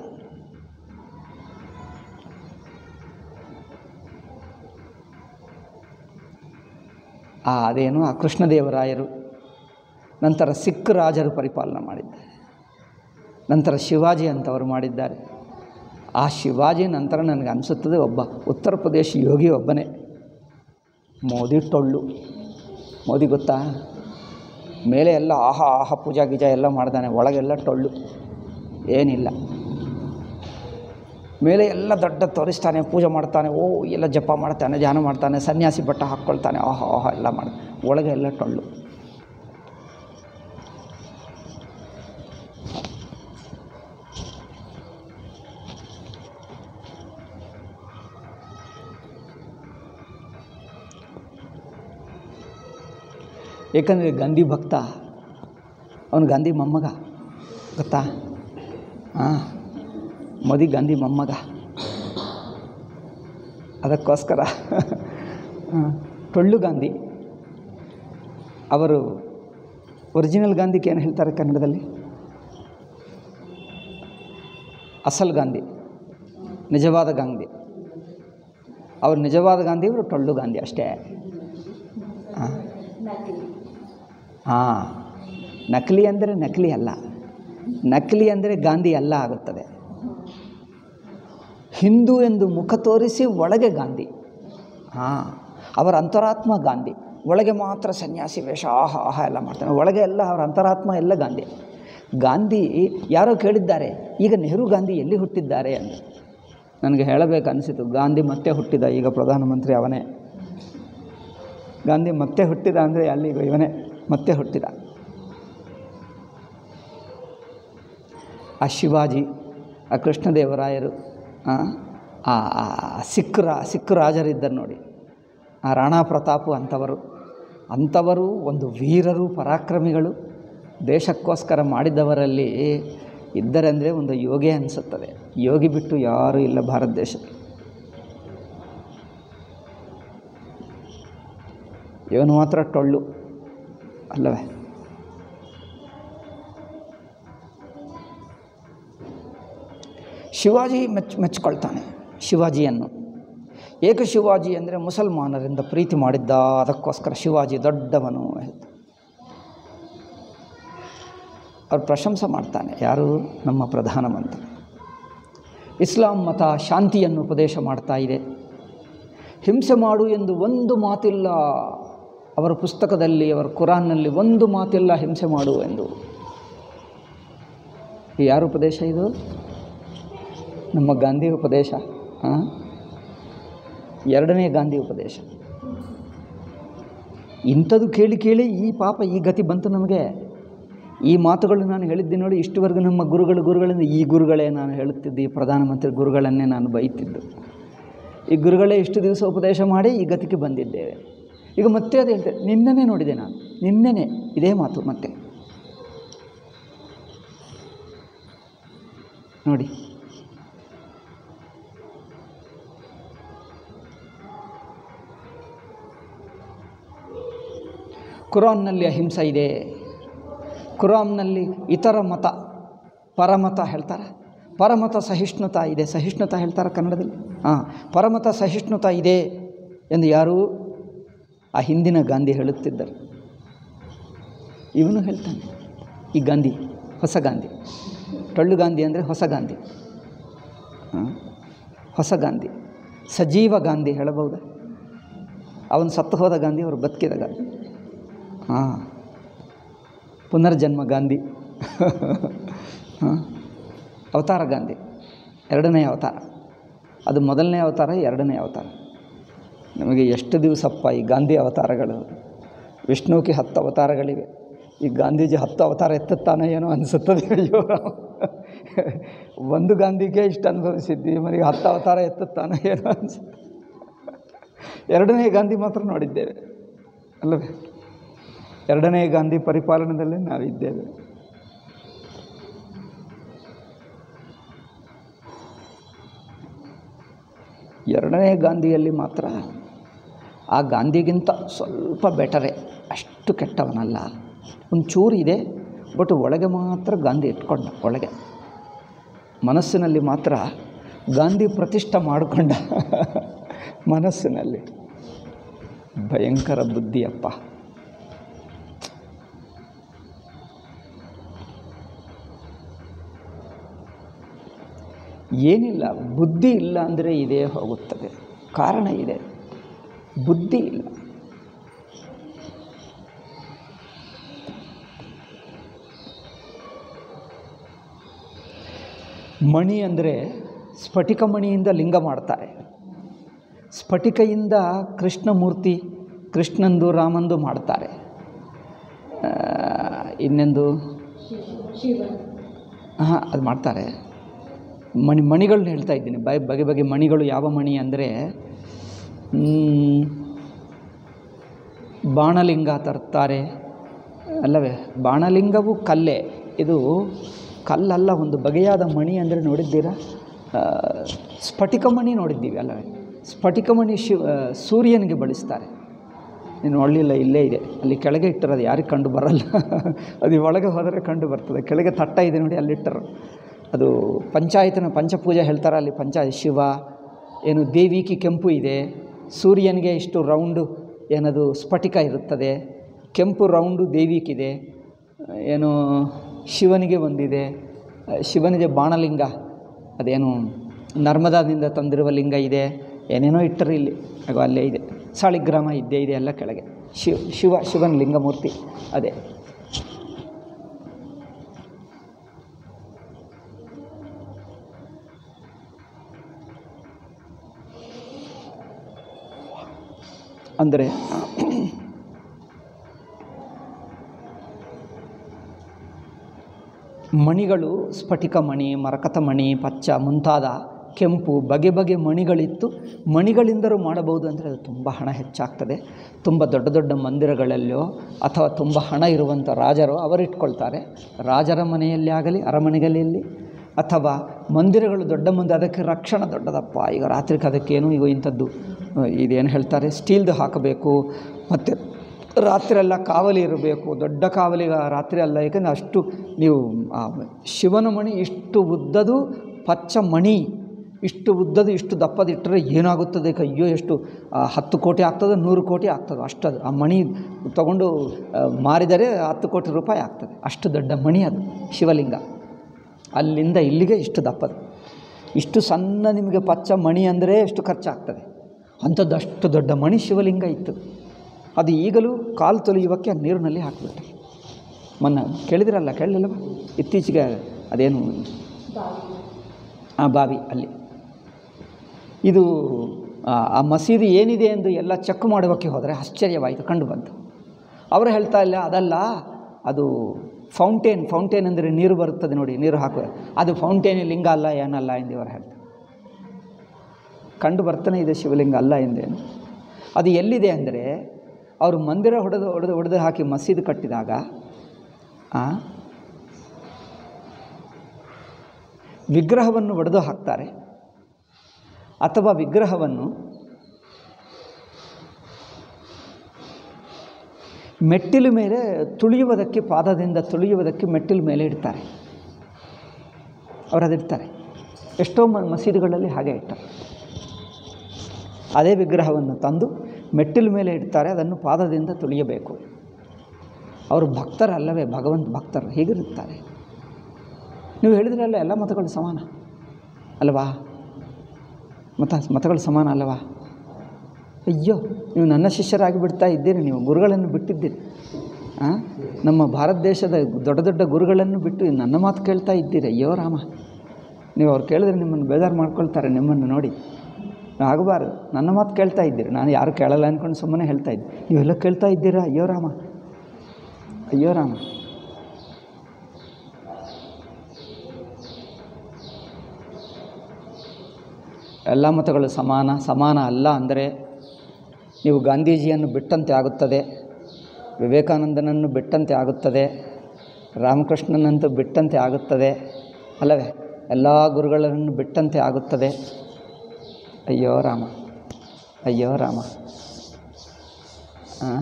ಆ ಅದೇನು ಆ ಕೃಷ್ಣದೇವರಾಯರು ನಂತರ ಸಿಖ್ ರಾಜರು ಪರಿಪಾಲನೆ ಮಾಡಿದ್ದಾರೆ ನಂತರ ಶಿವಾಜಿ ಅಂತವರು ಮಾಡಿದ್ದಾರೆ ಆ ಶಿವಾಜಿ ನಂತರ ನನಗೆ ಅನಿಸುತ್ತದೆ ಒಬ್ಬ ಉತ್ತರ ಪ್ರದೇಶ ಯೋಗಿ ಒಬ್ಬನೇ ಮೋದಿ ಟೊಳ್ಳು ಮೋದಿ ಗೊತ್ತಾ ಮೇಲೆ ಎಲ್ಲ ಆಹಾ ಆಹಾ ಪೂಜಾ ಗೀಜಾ ಎಲ್ಲ ಮಾಡ್ತಾನೆ ಒಳಗೆಲ್ಲ ಟೊಳ್ಳು ಏನಿಲ್ಲ ಮೇಲೆ ಎಲ್ಲ ದೊಡ್ಡ ತೋರಿಸ್ತಾನೆ ಪೂಜೆ ಮಾಡ್ತಾನೆ ಓ ಎಲ್ಲ ಜಪ ಮಾಡ್ತಾನೆ ಧ್ಯಾನ ಮಾಡ್ತಾನೆ ಸನ್ಯಾಸಿ ಬಟ್ಟ ಹಾಕ್ಕೊಳ್ತಾನೆ ಆಹಾ ಆಹಾ ಎಲ್ಲ ಮಾಡ ಒಳಗೆ ಎಲ್ಲ ಟೊಳ್ಳು ಏಕೆಂದರೆ ಗಾಂಧಿ ಭಕ್ತ ಅವನು ಗಾಂಧಿ ಮೊಮ್ಮಗ ಗೊತ್ತಾ ಹಾಂ ಮೋದಿ ಗಾಂಧಿ ಮೊಮ್ಮಗ ಅದಕ್ಕೋಸ್ಕರ ಹಾಂ, ಟೊಳ್ಳು ಗಾಂಧಿ ಅವರು ಒರಿಜಿನಲ್ ಗಾಂಧಿಗೆ ಏನು ಹೇಳ್ತಾರೆ ಕನ್ನಡದಲ್ಲಿ ಅಸಲ್ ಗಾಂಧಿ ನಿಜವಾದ ಗಾಂಧಿ ಅವ್ರು ನಿಜವಾದ ಗಾಂಧಿ ಇವರು ಟೊಳ್ಳು ಗಾಂಧಿ ಅಷ್ಟೇ ಹಾಂ ಹಾಂ ನಕಲಿ ಅಂದರೆ ನಕಲಿ ಅಲ್ಲ ನಕಲಿ ಅಂದರೆ ಗಾಂಧಿ ಅಲ್ಲ ಆಗುತ್ತದೆ ಹಿಂದೂ ಎಂದು ಮುಖ ತೋರಿಸಿ ಒಳಗೆ ಗಾಂಧಿ ಹಾಂ ಅವರ ಅಂತರಾತ್ಮ ಗಾಂಧಿ ಒಳಗೆ ಮಾತ್ರ ಸನ್ಯಾಸಿ ವೇಷ ಆಹಾ ಆಹಾ ಎಲ್ಲ ಮಾಡ್ತಾನೆ ಒಳಗೆ ಎಲ್ಲ ಅವರ ಅಂತರಾತ್ಮ ಎಲ್ಲ ಗಾಂಧಿ ಗಾಂಧಿ ಯಾರೋ ಕೇಳಿದ್ದಾರೆ ಈಗ ನೆಹರು ಗಾಂಧಿ ಎಲ್ಲಿ ಹುಟ್ಟಿದ್ದಾರೆ ಅಂತ ನನಗೆ ಹೇಳಬೇಕು ಅನಿಸಿತು ಗಾಂಧಿ ಮತ್ತೆ ಹುಟ್ಟಿದ ಈಗ ಪ್ರಧಾನಮಂತ್ರಿ ಅವನೇ ಗಾಂಧಿ ಮತ್ತೆ ಹುಟ್ಟಿದ ಅಂದರೆ ಅಲ್ಲಿಗ ಇವನೇ ಮತ್ತೆ ಹುಟ್ಟಿದ ಆ ಶಿವಾಜಿ ಆ ಕೃಷ್ಣದೇವರಾಯರು ಆ ಆ ಆ ಸಿಖ್ ರಾ ಸಿಖ್ ರಾಜರಿದ್ದರು ನೋಡಿ ಆ ರಾಣಾ ಪ್ರತಾಪು ಅಂಥವರು ಅಂಥವರು ಒಂದು ವೀರರು ಪರಾಕ್ರಮಿಗಳು ದೇಶಕ್ಕೋಸ್ಕರ ಮಾಡಿದವರಲ್ಲಿ ಇದ್ದರೆ ಅಂದರೆ ಒಂದು ಯೋಗಿ ಅನಿಸುತ್ತದೆ ಯೋಗಿ ಬಿಟ್ಟು ಯಾರೂ ಇಲ್ಲ ಭಾರತ ದೇಶದಲ್ಲಿ ಇವನು ಮಾತ್ರ ಟೊಳ್ಳು ಅಲ್ಲವೇ ಶಿವಾಜಿ ಮೆಚ್ಚ ಮೆಚ್ಕೊಳ್ತಾನೆ ಶಿವಾಜಿಯನ್ನು ಏಕ ಶಿವಾಜಿ ಅಂದರೆ ಮುಸಲ್ಮಾನರಿಂದ ಪ್ರೀತಿ ಮಾಡಿದ್ದ ಅದಕ್ಕೋಸ್ಕರ ಶಿವಾಜಿ ದೊಡ್ಡವನು ಹೇಳ್ತ ಅವ್ರು ಪ್ರಶಂಸೆ ಮಾಡ್ತಾನೆ ಯಾರು ನಮ್ಮ ಪ್ರಧಾನಮಂತ್ರಿ ಇಸ್ಲಾಂ ಮತ ಶಾಂತಿಯನ್ನು ಉಪದೇಶ ಮಾಡ್ತಾ ಇದೆ ಹಿಂಸೆ ಮಾಡು ಎಂದು ಒಂದು ಮಾತಿಲ್ಲ ಅವರ ಪುಸ್ತಕದಲ್ಲಿ ಅವರ ಕುರಾನ್ನಲ್ಲಿ ಒಂದು ಮಾತಿಲ್ಲ ಹಿಂಸೆ ಮಾಡು ಎಂದು ಈ ಯಾರ ಉಪದೇಶ ಇದು ನಮ್ಮ ಗಾಂಧಿ ಉಪದೇಶ ಹಾಂ ಎರಡನೇ ಗಾಂಧಿ ಉಪದೇಶ ಇಂಥದ್ದು ಕೇಳಿ ಕೇಳಿ ಈ ಪಾಪ ಈ ಗತಿ ಬಂತು ನಮಗೆ ಈ ಮಾತುಗಳು ನಾನು ಹೇಳಿದ್ದೆ ನೋಡಿ ಇಷ್ಟುವರೆಗೂ ನಮ್ಮ ಗುರುಗಳು ಗುರುಗಳಿಂದ ಈ ಗುರುಗಳೇ ನಾನು ಹೇಳುತ್ತಿದ್ದೆ ಈ ಪ್ರಧಾನಮಂತ್ರಿ ಗುರುಗಳನ್ನೇ ನಾನು ಬೈತಿದ್ದು ಈ ಗುರುಗಳೇ ಇಷ್ಟು ದಿವಸ ಉಪದೇಶ ಮಾಡಿ ಈ ಗತಿಗೆ ಬಂದಿದ್ದೇವೆ ಈಗ ಮತ್ತೆ ಅದು ಹೇಳ್ತೇನೆ ನಿನ್ನೆನೇ ನೋಡಿದೆ ನಾನು ನಿನ್ನೆನೇ ಇದೇ ಮಾತು ಮತ್ತೆ ನೋಡಿ ಕುರಾನ್ನಲ್ಲಿ ಅಹಿಂಸೆ ಇದೆ ಕುರಾನ್ನಲ್ಲಿ ಇತರ ಮತ ಪರಮತ ಹೇಳ್ತಾರೆ ಪರಮತ ಸಹಿಷ್ಣುತಾ ಇದೆ ಸಹಿಷ್ಣುತಾ ಹೇಳ್ತಾರೆ ಕನ್ನಡದಲ್ಲಿ ಹಾಂ ಪರಮತ ಸಹಿಷ್ಣುತಾ ಇದೆ ಎಂದು ಯಾರೂ ಆ ಹಿಂದಿನ ಗಾಂಧಿ ಹೇಳುತ್ತಿದ್ದರು ಇವನು ಹೇಳ್ತಾನೆ ಈ ಗಾಂಧಿ ಹೊಸ ಗಾಂಧಿ ಟೊಳ್ಳು ಗಾಂಧಿ ಅಂದರೆ ಹೊಸ ಗಾಂಧಿ ಹಾಂ ಹೊಸ ಗಾಂಧಿ ಸಜೀವ ಗಾಂಧಿ ಹೇಳಬಹುದಾ ಅವನು ಸತ್ತು ಹೋದ ಗಾಂಧಿ ಅವರು ಬದುಕಿದ ಗಾಂಧಿ ಹಾಂ ಪುನರ್ಜನ್ಮ ಗಾಂಧಿ ಹಾಂ ಅವತಾರ ಗಾಂಧಿ ಎರಡನೇ ಅವತಾರ ಅದು ಮೊದಲನೇ ಅವತಾರ ಎರಡನೇ ಅವತಾರ ನಮಗೆ ಎಷ್ಟು ದಿವಸಪ್ಪ ಈ ಗಾಂಧಿ ಅವತಾರಗಳು ವಿಷ್ಣುಕ್ಕೆ ಹತ್ತು ಅವತಾರಗಳಿವೆ ಈ ಗಾಂಧೀಜಿ ಹತ್ತು ಅವತಾರ ಎತ್ತುತ್ತಾನೆ ಏನೋ ಅನಿಸುತ್ತದೆ ಅಯ್ಯೋ ಒಂದು ಗಾಂಧಿಗೆ ಇಷ್ಟು ಅನುಭವಿಸಿದ್ವಿ ಮರಿ ಹತ್ತು ಅವತಾರ ಎತ್ತುತ್ತಾನೆ ಏನೋ ಅನಿಸುತ್ತೆ ಎರಡನೇ ಗಾಂಧಿ ಮಾತ್ರ ನೋಡಿದ್ದೇವೆ ಅಲ್ಲವೇ ಎರಡನೇ ಗಾಂಧಿ ಪರಿಪಾಲನೆಯಲ್ಲಿ ನಾವಿದ್ದೇವೆ ಎರಡನೇ ಗಾಂಧಿಯಲ್ಲಿ ಮಾತ್ರ ಆ ಗಾಂಧಿಗಿಂತ ಸ್ವಲ್ಪ ಬೆಟರೇ ಅಷ್ಟು ಕೆಟ್ಟವನಲ್ಲ ಒಂಚೂರು ಇದೆ ಬಟ್ ಒಳಗೆ ಮಾತ್ರ ಗಾಂಧಿ ಇಟ್ಕೊಂಡ ಒಳಗೆ ಮನಸ್ಸಿನಲ್ಲಿ ಮಾತ್ರ ಗಾಂಧಿ ಪ್ರತಿಷ್ಠೆ ಮಾಡಿಕೊಂಡ ಮನಸ್ಸಿನಲ್ಲಿ ಭಯಂಕರ ಬುದ್ಧಿಯಪ್ಪ ಏನಿಲ್ಲ ಬುದ್ಧಿ ಇಲ್ಲ ಅಂದರೆ ಇದೇ ಹೋಗುತ್ತದೆ ಕಾರಣ ಇದೆ ಬುದ್ಧಿ ಇಲ್ಲ ಮಣಿ ಅಂದರೆ ಸ್ಫಟಿಕ ಮಣಿಯಿಂದ ಲಿಂಗ ಮಾಡ್ತಾರೆ ಸ್ಫಟಿಕೆಯಿಂದ ಕೃಷ್ಣಮೂರ್ತಿ ಕೃಷ್ಣಂದು ರಾಮಂದು ಮಾಡ್ತಾರೆ ಆ, ಇನ್ನೊಂದು ಹಾಂ ಅದು ಮಾಡ್ತಾರೆ ಮಣಿ ಮಣಿಗಳನ್ನ ಹೇಳ್ತಾ ಇದ್ದೀನಿ ಬಗೆ ಬಗೆ ಬಗೆ ಮಣಿಗಳು ಯಾವ ಮಣಿ ಅಂದರೆ ಬಾಣಲಿಂಗ ತರ್ತಾರೆ ಅಲ್ಲವೇ ಬಾಣಲಿಂಗವು ಕಲ್ಲೇ ಇದು ಕಲ್ಲಲ್ಲ ಒಂದು ಬಗೆಯಾದ ಮಣಿ ಅಂದರೆ ನೋಡಿದ್ದೀರಾ ಆ, ಸ್ಫಟಿಕ ಮಣಿ ನೋಡಿದ್ದೀವಿ ಅಲ್ಲವೇ ಸ್ಫಟಿಕ ಮಣಿ ಶಿವ ಸೂರ್ಯನಿಗೆ ಬಳಸ್ತಾರೆ ನೀನು ನೋಡಲಿಲ್ಲ ಇಲ್ಲೇ ಇದೆ ಅಲ್ಲಿ ಕೆಳಗೆ ಇಟ್ಟರದು ಯಾರಿಗೆ ಕಂಡು ಬರಲ್ಲ ಅದು ಒಳಗೆ ಹೋದರೆ ಕಂಡು ಬರ್ತದೆ ಕೆಳಗೆ ತಟ್ಟ ಇದೆ ನೋಡಿ ಅಲ್ಲಿಟ್ಟರು ಅದು ಪಂಚಾಯತನ ಪಂಚಪೂಜೆ ಹೇಳ್ತಾರೆ ಅಲ್ಲಿ ಪಂಚಾಯತ್ ಶಿವ ಏನು ದೇವಿಕಿ ಕೆಂಪು ಇದೆ ಸೂರ್ಯನಿಗೆ ಇಷ್ಟು ರೌಂಡು ಏನದು ಸ್ಫಟಿಕ ಇರುತ್ತದೆ ಕೆಂಪು ರೌಂಡು ದೇವಿಕಿದೆ ಏನು ಶಿವನಿಗೆ ಒಂದಿದೆ ಶಿವನಿಗೆ ಬಾಣಲಿಂಗ ಅದೇನು ನರ್ಮದಾದಿಂದ ತಂದಿರುವ ಲಿಂಗ ಇದೆ ಏನೇನೋ ಇಟ್ಟರು ಇಲ್ಲಿ ಹಾಗೋ ಅಲ್ಲೇ ಇದೆ ಸಾಳಿಗ್ರಾಮ ಇದ್ದೇ ಇದೆ ಎಲ್ಲ ಕೆಳಗೆ ಶಿವ ಶಿವ ಶಿವನ ಲಿಂಗಮೂರ್ತಿ ಅದೇ ಅಂದರೆ ಮಣಿಗಳು ಸ್ಫಟಿಕ ಮಣಿ ಮರಕತ ಮಣಿ ಪಚ್ಚ ಮುಂತಾದ ಕೆಂಪು ಬಗೆ ಬಗೆ ಮಣಿಗಳಿತ್ತು ಮಣಿಗಳಿಂದಲೂ ಮಾಡಬಹುದು ಅಂದರೆ ಅದು ತುಂಬ ಹಣ ಹೆಚ್ಚಾಗ್ತದೆ ತುಂಬ ದೊಡ್ಡ ದೊಡ್ಡ ಮಂದಿರಗಳಲ್ಲೋ ಅಥವಾ ತುಂಬ ಹಣ ಇರುವಂಥ ರಾಜರು ಅವರು ಇಟ್ಕೊಳ್ತಾರೆ ರಾಜರ ಮನೆಯಲ್ಲಿ ಆಗಲಿ ಅರಮನೆಗಳಲ್ಲಿ ಅಥವಾ ಮಂದಿರಗಳು ದೊಡ್ಡ ಮಂದಿ ಅದಕ್ಕೆ ರಕ್ಷಣೆ ದೊಡ್ಡದಪ್ಪ ಈಗ ರಾತ್ರಿಗೆ ಅದಕ್ಕೇನು ಈಗ ಇಂಥದ್ದು ಅಹ್, ಇದೇನು ಹೇಳ್ತಾರೆ ಸ್ಟೀಲ್ದು ಹಾಕಬೇಕು ಮತ್ತು ರಾತ್ರಿ ಎಲ್ಲ ಕಾವಲಿ ಇರಬೇಕು ದೊಡ್ಡ ಕಾವಲಿಗ ರಾತ್ರಿ ಅಲ್ಲ ಏಕೆಂದರೆ ಅಷ್ಟು ನೀವು ಆ ಶಿವನ ಮಣಿ ಇಷ್ಟು ಉದ್ದದು ಪಚ್ಚ ಮಣಿ ಇಷ್ಟು ಉದ್ದದು ಇಷ್ಟು ದಪ್ಪದಿಟ್ಟರೆ ಏನಾಗುತ್ತದೆ ಅಯ್ಯೋ ಎಷ್ಟು ಆ, ಹತ್ತು ಕೋಟಿ ಆಗ್ತದೆ ನೂರು ಕೋಟಿ ಆಗ್ತದೆ ಅಷ್ಟದು ಆ ಮಣಿ ತಗೊಂಡು ಆ, ಮಾರಿದರೆ ಹತ್ತು ಕೋಟಿ ರೂಪಾಯಿ ಆಗ್ತದೆ ಅಷ್ಟು ದೊಡ್ಡ ಮಣಿ ಅದು ಶಿವಲಿಂಗ ಅಲ್ಲಿಂದ ಇಲ್ಲಿಗೆ ಇಷ್ಟು ದಪ್ಪದು ಇಷ್ಟು ಸಣ್ಣ ನಿಮಗೆ ಪಚ್ಚ ಮಣಿ ಅಂದರೆ ಎಷ್ಟು ಖರ್ಚಾಗ್ತದೆ ಅಂಥದ್ದು ಅಷ್ಟು ದೊಡ್ಡ ಮಣಿ ಶಿವಲಿಂಗ ಇತ್ತು ಅದು ಈಗಲೂ ಕಾಲು ತೊಳೆಯುವಕ್ಕೆ ಆ ನೀರಿನಲ್ಲಿ ಹಾಕಿಬಿಟ್ಟು ಮೊನ್ನೆ ಕೇಳಿದಿರಲ್ಲ ಕೇಳಲಿಲ್ಲವ ಇತ್ತೀಚೆಗೆ ಅದೇನು ಆ ಬಾವಿ ಅಲ್ಲಿ ಇದು ಆ ಆ ಮಸೀದಿ ಏನಿದೆ ಎಂದು ಎಲ್ಲ ಚೆಕ್ ಮಾಡೋಕ್ಕೆ ಹೋದರೆ ಆಶ್ಚರ್ಯವಾಯಿತು ಕಂಡು ಬಂತು ಅವರು ಹೇಳ್ತಾ ಇಲ್ಲ ಅದಲ್ಲ ಅದು ಫೌಂಟೇನ್ ಫೌಂಟೇನ್ ಅಂದರೆ ನೀರು ಬರುತ್ತದೆ ನೋಡಿ ನೀರು ಹಾಕುವ ಅದು ಫೌಂಟೇನ್ ಲಿಂಗ ಅಲ್ಲ ಏನಲ್ಲ ಎಂದು ಇವರು ಹೇಳ್ತಾರೆ ಕಂಡು ಬರ್ತಾನೆ ಇದೆ ಶಿವಲಿಂಗ ಅಲ್ಲ ಎಂದೇನು ಅದು ಎಲ್ಲಿದೆ ಅಂದರೆ ಅವರು ಮಂದಿರ ಹೊಡೆದು ಹೊಡೆದು ಹೊಡೆದು ಹಾಕಿ ಮಸೀದಿ ಕಟ್ಟಿದಾಗ ಆ, ವಿಗ್ರಹವನ್ನು ಒಡೆದು ಹಾಕ್ತಾರೆ ಅಥವಾ ವಿಗ್ರಹವನ್ನು ಮೆಟ್ಟಿಲು ಮೇಲೆ ತುಳಿಯುವುದಕ್ಕೆ ಪಾದದಿಂದ ತುಳಿಯುವುದಕ್ಕೆ ಮೆಟ್ಟಿಲು ಮೇಲೆ ಇಡ್ತಾರೆ ಅವರು ಅದಿಡ್ತಾರೆ ಎಷ್ಟೋ ಮ ಮಸೀದಿಗಳಲ್ಲಿ ಹಾಗೆ ಇಟ್ಟಾರೆ ಅದೇ ವಿಗ್ರಹವನ್ನು ತಂದು ಮೆಟ್ಟಿಲು ಮೇಲೆ ಇಡ್ತಾರೆ ಅದನ್ನು ಪಾದದಿಂದ ತುಳಿಯಬೇಕು ಅವರು ಭಕ್ತರಲ್ಲವೇ ಭಗವಂತ ಭಕ್ತರು ಹೀಗಿರುತ್ತಾರೆ ನೀವು ಹೇಳಿದ್ರಲ್ಲ ಎಲ್ಲ ಮತಗಳು ಸಮಾನ ಅಲ್ವಾ ಮತ ಮತಗಳು ಸಮಾನ ಅಲ್ಲವಾ ಅಯ್ಯೋ ನೀವು ನನ್ನ ಶಿಷ್ಯರಾಗಿ ಬಿಡ್ತಾ ಇದ್ದೀರಿ ನೀವು ಗುರುಗಳನ್ನು ಬಿಟ್ಟಿದ್ದೀರಿ ಆ? ನಮ್ಮ ಭಾರತ ದೇಶದ ದೊಡ್ಡ ದೊಡ್ಡ ಗುರುಗಳನ್ನು ಬಿಟ್ಟು ನನ್ನ ಮಾತು ಕೇಳ್ತಾ ಇದ್ದೀರಿ ಅಯ್ಯೋ ರಾಮ ನೀವು ಅವ್ರು ಕೇಳಿದ್ರೆ ನಿಮ್ಮನ್ನು ಬೇಜಾರು ಮಾಡ್ಕೊಳ್ತಾರೆ ನಿಮ್ಮನ್ನು ನೋಡಿ ಆಗಬಾರ್ದು ನನ್ನ ಮಾತು ಕೇಳ್ತಾ ಇದ್ದೀರಿ ನಾನು ಯಾರು ಕೇಳಲ್ಲ ಅಂದ್ಕೊಂಡು ಸುಮ್ಮನೆ ಹೇಳ್ತಾ ಇದ್ದೆ ನೀವೆಲ್ಲ ಕೇಳ್ತಾ ಇದ್ದೀರಾ ಅಯ್ಯೋ ರಾಮ ಅಯ್ಯೋ ರಾಮ ಎಲ್ಲ ಮತಗಳು ಸಮಾನ ಸಮಾನ ಅಲ್ಲ ಅಂದರೆ ನೀವು ಗಾಂಧೀಜಿಯನ್ನು ಬಿಟ್ಟಂತೆ ಆಗುತ್ತದೆ ವಿವೇಕಾನಂದನನ್ನು ಬಿಟ್ಟಂತೆ ಆಗುತ್ತದೆ ರಾಮಕೃಷ್ಣನಂತೂ ಬಿಟ್ಟಂತೆ ಆಗುತ್ತದೆ ಅಲ್ಲವೇ ಎಲ್ಲ ಗುರುಗಳನ್ನು ಬಿಟ್ಟಂತೆ ಆಗುತ್ತದೆ ಅಯ್ಯೋ ರಾಮ ಅಯ್ಯೋ ರಾಮ ಆ?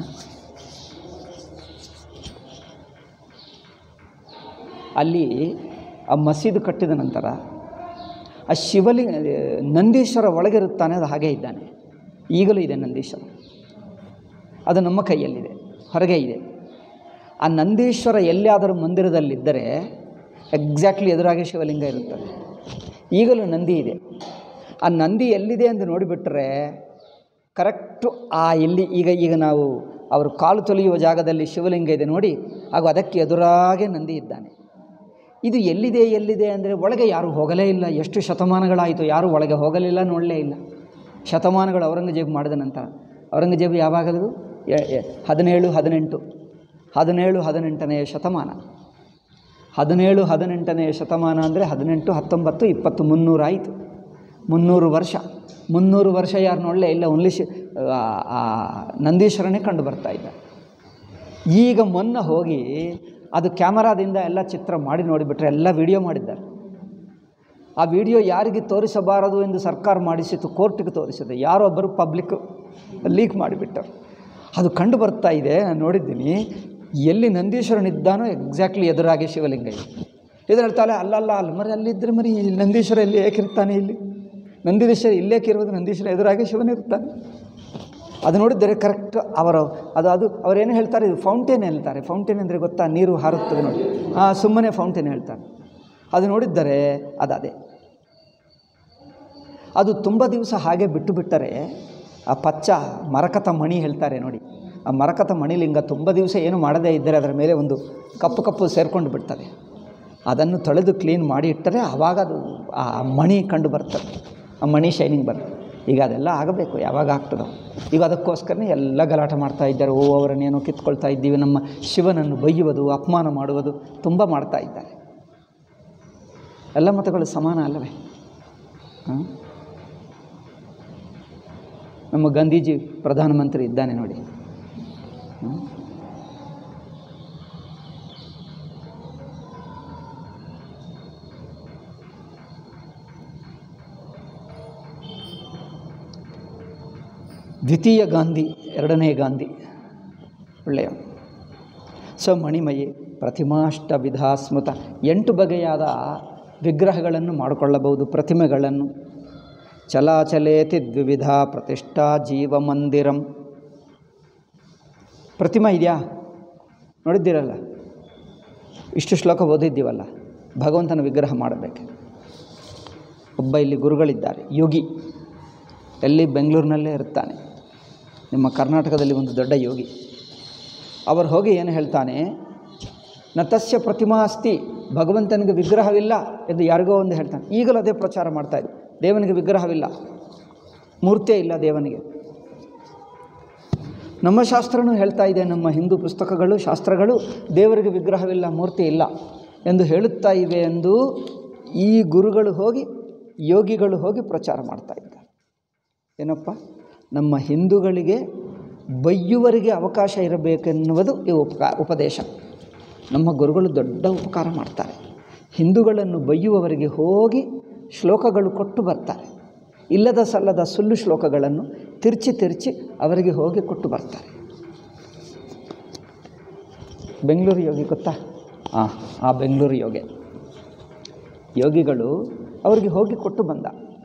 ಅಲ್ಲಿ ಆ ಮಸೀದು ಕಟ್ಟಿದ ನಂತರ ಆ ಶಿವಲಿಂಗ ನಂದೀಶ್ವರ ಒಳಗಿರುತ್ತಾನೆ ಅದು ಹಾಗೇ ಇದ್ದಾನೆ ಈಗಲೂ ಇದೆ ನಂದೀಶ್ವರ ಅದು ನಮ್ಮ ಕೈಯಲ್ಲಿದೆ ಹೊರಗೆ ಇದೆ ಆ ನಂದೀಶ್ವರ ಎಲ್ಲಿಯಾದರೂ ಮಂದಿರದಲ್ಲಿದ್ದರೆ ಎಕ್ಸಾಕ್ಟ್ಲಿ ಎದುರಾಗಿ ಶಿವಲಿಂಗ ಇರುತ್ತದೆ ಈಗಲೂ ನಂದಿ ಇದೆ ಆ ನಂದಿ ಎಲ್ಲಿದೆ ಎಂದು ನೋಡಿಬಿಟ್ರೆ ಕರೆಕ್ಟು ಆ ಇಲ್ಲಿ ಈಗ ಈಗ ನಾವು ಅವರು ಕಾಲು ತೊಳೆಯುವ ಜಾಗದಲ್ಲಿ ಶಿವಲಿಂಗ ಇದೆ ನೋಡಿ ಹಾಗೂ ಅದಕ್ಕೆ ಎದುರಾಗೆ ನಂದಿ ಇದ್ದಾನೆ ಇದು ಎಲ್ಲಿದೆ ಎಲ್ಲಿದೆ ಅಂದರೆ ಒಳಗೆ ಯಾರೂ ಹೋಗಲೇ ಇಲ್ಲ ಎಷ್ಟು ಶತಮಾನಗಳಾಯಿತು ಯಾರೂ ಒಳಗೆ ಹೋಗಲಿಲ್ಲ ನೋಡಲೇ ಇಲ್ಲ ಶತಮಾನಗಳು ಔರಂಗಜೇಬು ಮಾಡಿದ ನಂತರ ಔರಂಗಜೇಬು ಯಾವಾಗಲೂ ಎ- ಎ- ಹದಿನೇಳು ಹದಿನೆಂಟು ಹದಿನೇಳು ಹದಿನೆಂಟನೆಯ ಶತಮಾನ ಹದಿನೇಳು ಹದಿನೆಂಟನೆಯ ಶತಮಾನ ಅಂದರೆ ಹದಿನೆಂಟು ಹತ್ತೊಂಬತ್ತು ಇಪ್ಪತ್ತು ಮುನ್ನೂರು ಆಯಿತು ಮುನ್ನೂರು ವರ್ಷ ಮುನ್ನೂರು ವರ್ಷ ಯಾರು ನೋಡಲೇ ಇಲ್ಲ ಓನ್ಲಿ ಶಿ ಆ- ಆ ನಂದೀಶ್ವರನೇ ಕಂಡು ಬರ್ತಾ ಇದ್ದ ಈಗ ಮೊನ್ನೆ ಹೋಗಿ ಅದು ಕ್ಯಾಮರಾದಿಂದ ಎಲ್ಲ ಚಿತ್ರ ಮಾಡಿ ನೋಡಿಬಿಟ್ರೆ ಎಲ್ಲ ವಿಡಿಯೋ ಮಾಡಿದ್ದಾರೆ ಆ ವಿಡಿಯೋ ಯಾರಿಗೆ ತೋರಿಸಬಾರದು ಎಂದು ಸರ್ಕಾರ ಮಾಡಿಸಿತು ಕೋರ್ಟಿಗೆ ತೋರಿಸಿದೆ ಯಾರೊಬ್ಬರು ಪಬ್ಲಿಕ್ ಲೀಕ್ ಮಾಡಿಬಿಟ್ಟರು ಅದು ಕಂಡು ಬರ್ತಾ ಇದೆ ನಾನು ನೋಡಿದ್ದೀನಿ ಎಲ್ಲಿ ನಂದೀಶ್ವರನಿದ್ದಾನೋ ಎಕ್ಸಾಕ್ಟ್ಲಿ ಎದುರಾಗಿ ಶಿವಲಿಂಗ ಇದೆ ಇದು ಹೇಳ್ತಾಳೆ ಅಲ್ಲಲ್ಲ ಅಲ್ಲಿ ಮರಿ ಅಲ್ಲಿದ್ದರೆ ಮರಿ ಈ ನಂದೀಶ್ವರ ಎಲ್ಲಿ ಏಕಿರ್ತಾನೆ ಇಲ್ಲಿ ನಂದೀಶ್ವರ ಇಲ್ಲೇಕಿರುವುದು ನಂದೀಶ್ವರ ಎದುರಾಗಿ ಶಿವನಿರ್ತಾನೆ ಅದು ನೋಡಿದರೆ ಕರೆಕ್ಟ್ ಅವರ ಅದು ಅದು ಅವರೇನು ಹೇಳ್ತಾರೆ ಇದು ಫೌಂಟೇನ್ ಹೇಳ್ತಾರೆ ಫೌಂಟೇನ್ ಅಂದರೆ ಗೊತ್ತಾ ನೀರು ಹಾರುತ್ತದೆ ನೋಡಿ ಹಾಂ ಸುಮ್ಮನೆ ಫೌಂಟೇನ್ ಹೇಳ್ತಾರೆ ಅದು ನೋಡಿದ್ದರೆ ಅದು ಅದೇ ಅದು ತುಂಬ ದಿವಸ ಹಾಗೆ ಬಿಟ್ಟು ಬಿಟ್ಟರೆ ಆ ಪಚ್ಚ ಮರಕತ ಮಣಿ ಹೇಳ್ತಾರೆ ನೋಡಿ ಆ ಮರಕತ ಮಣಿಲಿಂಗ ತುಂಬ ದಿವಸ ಏನು ಮಾಡದೇ ಇದ್ದರೆ ಅದರ ಮೇಲೆ ಒಂದು ಕಪ್ಪು ಕಪ್ಪು ಸೇರಿಕೊಂಡು ಬಿಡ್ತದೆ ಅದನ್ನು ತೊಳೆದು ಕ್ಲೀನ್ ಮಾಡಿ ಇಟ್ಟರೆ ಆವಾಗ ಅದು ಆ ಮಣಿ ಕಂಡು ಬರ್ತದೆ ಆ ಮಣಿ ಶೈನಿಂಗ್ ಬರ್ತದೆ ಈಗ ಅದೆಲ್ಲ ಆಗಬೇಕು ಯಾವಾಗ ಆಗ್ತದೋ ಈಗ ಅದಕ್ಕೋಸ್ಕರನೇ ಎಲ್ಲ ಗಲಾಟೆ ಮಾಡ್ತಾ ಇದ್ದಾರೆ ಓ ಅವರನ್ನೇನೋ ಕಿತ್ಕೊಳ್ತಾ ಇದ್ದೀವಿ ನಮ್ಮ ಶಿವನನ್ನು ಬೈಯುವುದು ಅಪಮಾನ ಮಾಡುವುದು ತುಂಬ ಮಾಡ್ತಾ ಇದ್ದಾರೆ ಎಲ್ಲ ಮತಗಳು ಸಮಾನ ಅಲ್ಲವೇ ಹಾಂ ನಮ್ಮ ಗಾಂಧೀಜಿ ಪ್ರಧಾನಮಂತ್ರಿ ಇದ್ದಾನೆ ನೋಡಿ ಹ್ಮ್? ದ್ವಿತೀಯ ಗಾಂಧಿ ಎರಡನೇ ಗಾಂಧಿ ಒಳ್ಳೆಯ ಸೊ ಮಣಿಮಯಿ ಪ್ರತಿಮಾಷ್ಟ ವಿಧಾಸ್ಮೃತ ಎಂಟು ಬಗೆಯಾದ ವಿಗ್ರಹಗಳನ್ನು ಮಾಡಿಕೊಳ್ಳಬಹುದು ಪ್ರತಿಮೆಗಳನ್ನು ಚಲಾಚಲೇತಿ ದ್ವಿವಿಧ ಪ್ರತಿಷ್ಠಾ ಜೀವಮಂದಿರಂ ಪ್ರತಿಮಾ ಇದೆಯಾ ನೋಡಿದ್ದೀರಲ್ಲ ಇಷ್ಟು ಶ್ಲೋಕ ಓದಿದ್ದೀವಲ್ಲ ಭಗವಂತನ ವಿಗ್ರಹ ಮಾಡಬೇಕು ಒಬ್ಬ ಇಲ್ಲಿ ಗುರುಗಳಿದ್ದಾರೆ ಯೋಗಿ ಎಲ್ಲಿ ಬೆಂಗಳೂರಿನಲ್ಲೇ ಇರ್ತಾನೆ ನಿಮ್ಮ ಕರ್ನಾಟಕದಲ್ಲಿ ಒಂದು ದೊಡ್ಡ ಯೋಗಿ ಅವರು ಹೋಗಿ ಏನು ಹೇಳ್ತಾನೆ ನತಸ್ಯ ಪ್ರತಿಮಾ ಅಸ್ತಿ ಭಗವಂತನಿಗೆ ವಿಗ್ರಹವಿಲ್ಲ ಎಂದು ಯಾರಿಗೋ ಒಂದು ಹೇಳ್ತಾನೆ ಈಗಲೂ ಅದೇ ಪ್ರಚಾರ ಮಾಡ್ತಾ ಇದೆ ದೇವನಿಗೆ ವಿಗ್ರಹವಿಲ್ಲ ಮೂರ್ತಿಯೇ ಇಲ್ಲ ದೇವನಿಗೆ ನಮ್ಮ ಶಾಸ್ತ್ರನೂ ಹೇಳ್ತಾ ಇದೆ ನಮ್ಮ ಹಿಂದೂ ಪುಸ್ತಕಗಳು ಶಾಸ್ತ್ರಗಳು ದೇವರಿಗೆ ವಿಗ್ರಹವಿಲ್ಲ ಮೂರ್ತಿ ಇಲ್ಲ ಎಂದು ಹೇಳುತ್ತಾ ಇವೆ ಎಂದು ಈ ಗುರುಗಳು ಹೋಗಿ ಯೋಗಿಗಳು ಹೋಗಿ ಪ್ರಚಾರ ಮಾಡ್ತಾ ಇದ್ದಾರೆ ಏನಪ್ಪ ನಮ್ಮ ಹಿಂದೂಗಳಿಗೆ ಬೈಯುವರಿಗೆ ಅವಕಾಶ ಇರಬೇಕೆನ್ನುವುದು ಈ ಉಪಕಾ ಉಪದೇಶ ನಮ್ಮ ಗುರುಗಳು ದೊಡ್ಡ ಉಪಕಾರ ಮಾಡ್ತಾರೆ ಹಿಂದೂಗಳನ್ನು ಬೈಯುವವರಿಗೆ ಹೋಗಿ ಶ್ಲೋಕಗಳು ಕೊಟ್ಟು ಬರ್ತಾರೆ ಇಲ್ಲದ ಸಲ್ಲದ ಸುಳ್ಳು ಶ್ಲೋಕಗಳನ್ನು ತಿರ್ಚಿ ತಿರ್ಚಿ ಅವರಿಗೆ ಹೋಗಿ ಕೊಟ್ಟು ಬರ್ತಾರೆ ಬೆಂಗಳೂರು ಯೋಗಿ ಗೊತ್ತಾ ಹಾಂ ಆ ಬೆಂಗಳೂರು ಯೋಗಿ ಯೋಗಿಗಳು ಅವರಿಗೆ ಹೋಗಿ ಕೊಟ್ಟು ಬಂದ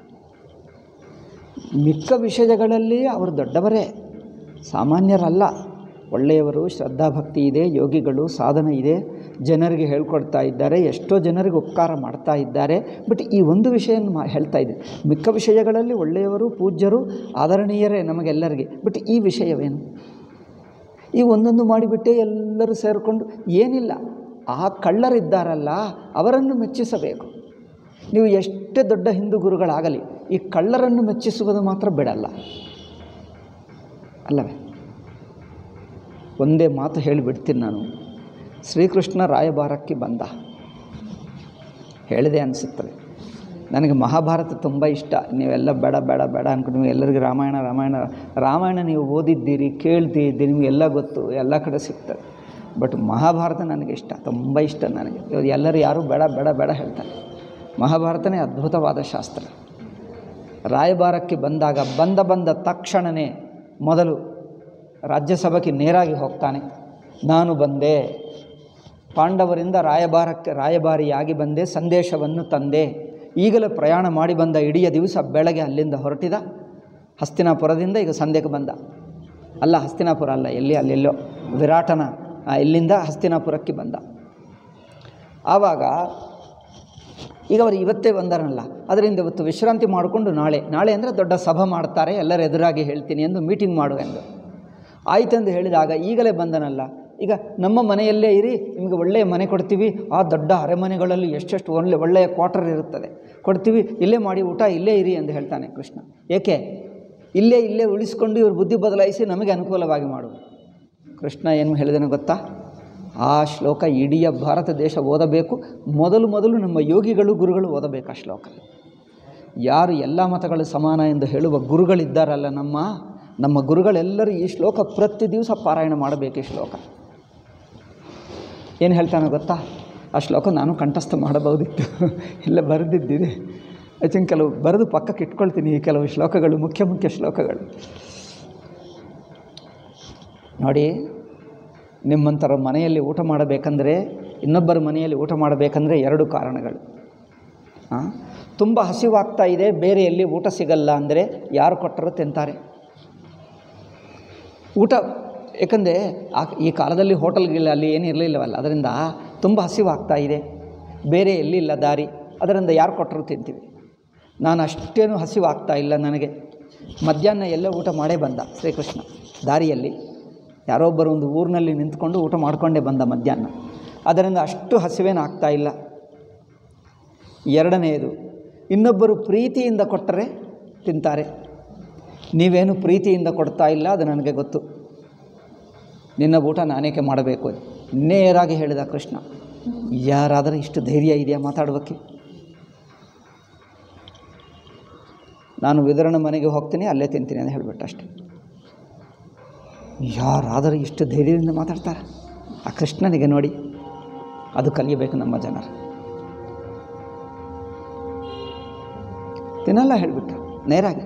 ಮಿಕ್ಕ ವಿಷಯಗಳಲ್ಲಿ ಅವರು ದೊಡ್ಡವರೇ ಸಾಮಾನ್ಯರಲ್ಲ ಒಳ್ಳೆಯವರು ಶ್ರದ್ಧಾಭಕ್ತಿ ಇದೆ ಯೋಗಿಗಳು ಸಾಧನ ಇದೆ ಜನರಿಗೆ ಹೇಳ್ಕೊಡ್ತಾ ಇದ್ದಾರೆ ಎಷ್ಟೋ ಜನರಿಗೆ ಉಪಕಾರ ಮಾಡ್ತಾ ಇದ್ದಾರೆ ಬಟ್ ಈ ಒಂದು ವಿಷಯ ಮಾ ಹೇಳ್ತಾ ಇದೆ ಮಿಕ್ಕ ವಿಷಯಗಳಲ್ಲಿ ಒಳ್ಳೆಯವರು ಪೂಜ್ಯರು ಆದರಣೀಯರೇ ನಮಗೆಲ್ಲರಿಗೆ ಬಟ್ ಈ ವಿಷಯವೇನು ಈ ಒಂದೊಂದು ಮಾಡಿಬಿಟ್ಟೆ ಎಲ್ಲರೂ ಸೇರಿಕೊಂಡು ಏನಿಲ್ಲ ಆ ಕಳ್ಳರಿದ್ದಾರಲ್ಲ ಅವರನ್ನು ಮೆಚ್ಚಿಸಬೇಕು ನೀವು ಎಷ್ಟೇ ದೊಡ್ಡ ಹಿಂದೂ ಗುರುಗಳಾಗಲಿ ಈ ಕಳ್ಳರನ್ನು ಮೆಚ್ಚಿಸುವುದು ಮಾತ್ರ ಬಿಡಲ್ಲ ಅಲ್ಲವೇ ಒಂದೇ ಮಾತು ಹೇಳಿಬಿಡ್ತೀನಿ ನಾನು ಶ್ರೀಕೃಷ್ಣ ರಾಯಭಾರಕ್ಕೆ ಬಂದ ಹೇಳಿದೆ ಅನಿಸುತ್ತದೆ ನನಗೆ ಮಹಾಭಾರತ ತುಂಬ ಇಷ್ಟ ನೀವೆಲ್ಲ ಬೇಡ ಬೇಡ ಬೇಡ ಅಂದ್ಕೊಂಡು ನೀವು ಎಲ್ಲರಿಗೂ ರಾಮಾಯಣ ರಾಮಾಯಣ ರಾಮಾಯಣ ನೀವು ಓದಿದ್ದೀರಿ ಕೇಳ್ತಿದ್ದೀರಿ ನಿಮಗೆಲ್ಲ ಗೊತ್ತು ಎಲ್ಲ ಕಡೆ ಸಿಗ್ತದೆ ಬಟ್ ಮಹಾಭಾರತ ನನಗೆ ಇಷ್ಟ ತುಂಬ ಇಷ್ಟ ನನಗೆ ಇವಾಗ ಎಲ್ಲರೂ ಯಾರೂ ಬೇಡ ಬೇಡ ಬೇಡ ಹೇಳ್ತಾರೆ ಮಹಾಭಾರತನೇ ಅದ್ಭುತವಾದ ಶಾಸ್ತ್ರ ರಾಯಭಾರಕ್ಕೆ ಬಂದಾಗ ಬಂದ ಬಂದ ತಕ್ಷಣವೇ ಮೊದಲು ರಾಜ್ಯಸಭೆಗೆ ನೇರಾಗಿ ಹೋಗ್ತಾನೆ ನಾನು ಬಂದೆ ಪಾಂಡವರಿಂದ ರಾಯಭಾರಕ್ಕೆ ರಾಯಭಾರಿಯಾಗಿ ಬಂದೆ ಸಂದೇಶವನ್ನು ತಂದೆ ಈಗಲೇ ಪ್ರಯಾಣ ಮಾಡಿ ಬಂದ ಇಡೀ ದಿವಸ ಬೆಳಗ್ಗೆ ಅಲ್ಲಿಂದ ಹೊರಟಿದ ಹಸ್ತಿನಾಪುರದಿಂದ ಈಗ ಸಂಧ್ಯಕ್ಕೆ ಬಂದ ಅಲ್ಲ ಹಸ್ತಿನಾಪುರ ಅಲ್ಲ ಎಲ್ಲಿ ಅಲ್ಲೆಲ್ಲೋ ವಿರಾಟನ ಆ, ಇಲ್ಲಿಂದ ಹಸ್ತಿನಾಪುರಕ್ಕೆ ಬಂದ ಆವಾಗ ಈಗ ಅವರು ಇವತ್ತೇ ಬಂದಾರಲ್ಲ ಅದರಿಂದ ಇವತ್ತು ವಿಶ್ರಾಂತಿ ಮಾಡಿಕೊಂಡು ನಾಳೆ ನಾಳೆ ಅಂದರೆ ದೊಡ್ಡ ಸಭೆ ಮಾಡ್ತಾರೆ ಎಲ್ಲರ ಎದುರಾಗಿ ಹೇಳ್ತೀನಿ ಎಂದು ಮೀಟಿಂಗ್ ಮಾಡು ಎಂದು ಆಯ್ತೆಂದು ಹೇಳಿದಾಗ ಈಗಲೇ ಬಂದನಲ್ಲ ಈಗ ನಮ್ಮ ಮನೆಯಲ್ಲೇ ಇರಿ ನಿಮಗೆ ಒಳ್ಳೆಯ ಮನೆ ಕೊಡ್ತೀವಿ ಆ ದೊಡ್ಡ ಅರಮನೆಗಳಲ್ಲಿ ಎಷ್ಟೆಷ್ಟು ಒಳ್ಳೆ ಒಳ್ಳೆಯ ಕ್ವಾರ್ಟರ್ ಇರುತ್ತದೆ ಕೊಡ್ತೀವಿ ಇಲ್ಲೇ ಮಾಡಿ ಊಟ ಇಲ್ಲೇ ಇರಿ ಎಂದು ಹೇಳ್ತಾನೆ ಕೃಷ್ಣ ಏಕೆ ಇಲ್ಲೇ ಇಲ್ಲೇ ಉಳಿಸ್ಕೊಂಡು ಇವ್ರ ಬುದ್ಧಿ ಬದಲಾಯಿಸಿ ನಮಗೆ ಅನುಕೂಲವಾಗಿ ಮಾಡು ಕೃಷ್ಣ ಏನು ಹೇಳಿದನು ಗೊತ್ತಾ ಆ ಶ್ಲೋಕ ಇಡೀ ಭಾರತ ದೇಶ ಓದಬೇಕು ಮೊದಲು ಮೊದಲು ನಮ್ಮ ಯೋಗಿಗಳು ಗುರುಗಳು ಓದಬೇಕು ಆ ಶ್ಲೋಕ ಯಾರು ಎಲ್ಲ ಮತಗಳು ಸಮಾನ ಎಂದು ಹೇಳುವ ಗುರುಗಳಿದ್ದಾರಲ್ಲ ನಮ್ಮ ನಮ್ಮ ಗುರುಗಳೆಲ್ಲರೂ ಈ ಶ್ಲೋಕ ಪ್ರತಿ ದಿವಸ ಪಾರಾಯಣ ಮಾಡಬೇಕು ಈ ಶ್ಲೋಕ ಏನು ಹೇಳ್ತಾನೆ ಗೊತ್ತಾ ಆ ಶ್ಲೋಕ ನಾನು ಕಂಠಸ್ಥ ಮಾಡಬಹುದಿತ್ತು ಇಲ್ಲ ಬರೆದಿದ್ದಿದೆ ಐ ಥಿಂಕ್ ಕೆಲವು ಬರೆದು ಪಕ್ಕಕ್ಕೆ ಇಟ್ಕೊಳ್ತೀನಿ ಈ ಕೆಲವು ಶ್ಲೋಕಗಳು ಮುಖ್ಯ ಮುಖ್ಯ ಶ್ಲೋಕಗಳು ನೋಡಿ ನಿಮ್ಮಂಥರ ಮನೆಯಲ್ಲಿ ಊಟ ಮಾಡಬೇಕಂದ್ರೆ ಇನ್ನೊಬ್ಬರ ಮನೆಯಲ್ಲಿ ಊಟ ಮಾಡಬೇಕಂದ್ರೆ ಎರಡು ಕಾರಣಗಳು ಹಾಂ ತುಂಬ ಹಸಿವಾಗ್ತಾ ಇದೆ ಬೇರೆ ಎಲ್ಲಿ ಊಟ ಸಿಗಲ್ಲ ಅಂದರೆ ಯಾರು ಕೊಟ್ಟರು ತಿಂತಾರೆ ಊಟ ಏಕೆಂದರೆ ಆ ಈ ಕಾಲದಲ್ಲಿ ಹೋಟೆಲ್ಗಿಲ್ಲ ಅಲ್ಲಿ ಏನು ಇರಲಿಲ್ಲವಲ್ಲ ಅದರಿಂದ ತುಂಬ ಹಸಿವಾಗ್ತಾ ಇದೆ ಬೇರೆ ಎಲ್ಲಿಲ್ಲ ದಾರಿ ಅದರಿಂದ ಯಾರು ಕೊಟ್ಟರು ತಿಂತೀವಿ ನಾನು ಅಷ್ಟೇನು ಹಸಿವಾಗ್ತಾ ಇಲ್ಲ ನನಗೆ ಮಧ್ಯಾಹ್ನ ಎಲ್ಲ ಊಟ ಮಾಡೇ ಬಂದ ಶ್ರೀಕೃಷ್ಣ ದಾರಿಯಲ್ಲಿ ಯಾರೊಬ್ಬರು ಒಂದು ಊರಿನಲ್ಲಿ ನಿಂತ್ಕೊಂಡು ಊಟ ಮಾಡಿಕೊಂಡೇ ಬಂದ ಮಧ್ಯಾಹ್ನ ಅದರಿಂದ ಅಷ್ಟು ಹಸಿವೇನು ಆಗ್ತಾ ಇಲ್ಲ ಎರಡನೆಯದು ಇನ್ನೊಬ್ಬರು ಪ್ರೀತಿಯಿಂದ ಕೊಟ್ಟರೆ ತಿಂತಾರೆ ನೀವೇನು ಪ್ರೀತಿಯಿಂದ ಕೊಡ್ತಾ ಇಲ್ಲ ಅದು ನನಗೆ ಗೊತ್ತು ನಿನ್ನ ಊಟ ನಾನೇಕೆ ಮಾಡಬೇಕು ನೇರಾಗಿ ಹೇಳಿದ ಕೃಷ್ಣ ಯಾರಾದರೂ ಇಷ್ಟು ಧೈರ್ಯ ಇದೆಯಾ ಮಾತಾಡೋಕ್ಕೆ ನಾನು ವಿದರಣ ಮನೆಗೆ ಹೋಗ್ತೀನಿ ಅಲ್ಲೇ ತಿಂತೀನಿ ಅಂತ ಹೇಳಿಬಿಟ್ಟು ಅಷ್ಟೆ ಯಾರಾದರೂ ಇಷ್ಟು ಧೈರ್ಯದಿಂದ ಮಾತಾಡ್ತಾರೆ ಆ ಕೃಷ್ಣನಿಗೆ ನೋಡಿ ಅದು ಕಲಿಯಬೇಕು ನಮ್ಮ ಜನರು ತಿನ್ನಲ್ಲ ಹೇಳಿಬಿಟ್ಟು ನೇರಾಗಿ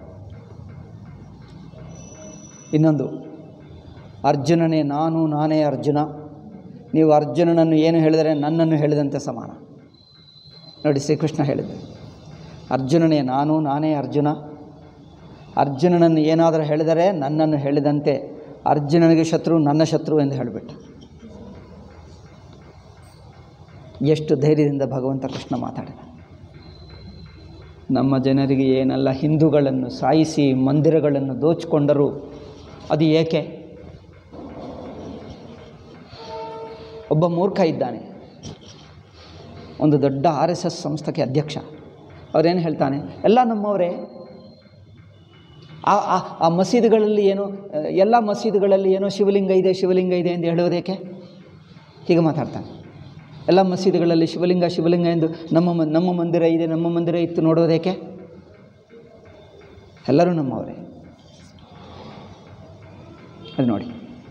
ಇನ್ನೊಂದು ಅರ್ಜುನನೇ ನಾನು ನಾನೇ ಅರ್ಜುನ ನೀವು ಅರ್ಜುನನನ್ನು ಏನು ಹೇಳಿದರೆ ನನ್ನನ್ನು ಹೇಳಿದಂತೆ ಸಮಾನ ನೋಡಿ ಶ್ರೀಕೃಷ್ಣ ಹೇಳಿದ್ದೆ ಅರ್ಜುನನೇ ನಾನು ನಾನೇ ಅರ್ಜುನ ಅರ್ಜುನನನ್ನು ಏನಾದರೂ ಹೇಳಿದರೆ ನನ್ನನ್ನು ಹೇಳಿದಂತೆ ಅರ್ಜುನನಿಗೆ ಶತ್ರು ನನ್ನ ಶತ್ರು ಎಂದು ಹೇಳಿಬಿಟ್ಟು ಎಷ್ಟು ಧೈರ್ಯದಿಂದ ಭಗವಂತ ಕೃಷ್ಣ ಮಾತಾಡಿದ ನಮ್ಮ ಜನರಿಗೆ ಏನೆಲ್ಲ ಹಿಂದೂಗಳನ್ನು ಸಾಯಿಸಿ ಮಂದಿರಗಳನ್ನು ದೋಚಿಕೊಂಡರೂ ಅದು ಏಕೆ ಒಬ್ಬ ಮೂರ್ಖ ಇದ್ದಾನೆ ಒಂದು ದೊಡ್ಡ ಆರ್ ಎಸ್ ಎಸ್ ಸಂಸ್ಥೆಗೆ ಅಧ್ಯಕ್ಷ ಅವರೇನು ಹೇಳ್ತಾನೆ ಎಲ್ಲ ನಮ್ಮವರೇ ಆ ಆ- ಆ ಮಸೀದಿಗಳಲ್ಲಿ ಏನೋ ಎಲ್ಲ ಮಸೀದಿಗಳಲ್ಲಿ ಏನೋ ಶಿವಲಿಂಗ ಇದೆ ಶಿವಲಿಂಗ ಇದೆ ಎಂದು ಹೇಳೋದೇಕೆ ಹೀಗೆ ಮಾತಾಡ್ತಾನೆ ಎಲ್ಲ ಮಸೀದಿಗಳಲ್ಲಿ ಶಿವಲಿಂಗ ಶಿವಲಿಂಗ ಎಂದು ನಮ್ಮ ಮ- ನಮ್ಮ ಮಂದಿರ ಇದೆ ನಮ್ಮ ಮಂದಿರ ಇತ್ತು ನೋಡೋದೇಕೆ ಎಲ್ಲರೂ ನಮ್ಮವರೇ ಅದು ನೋಡಿ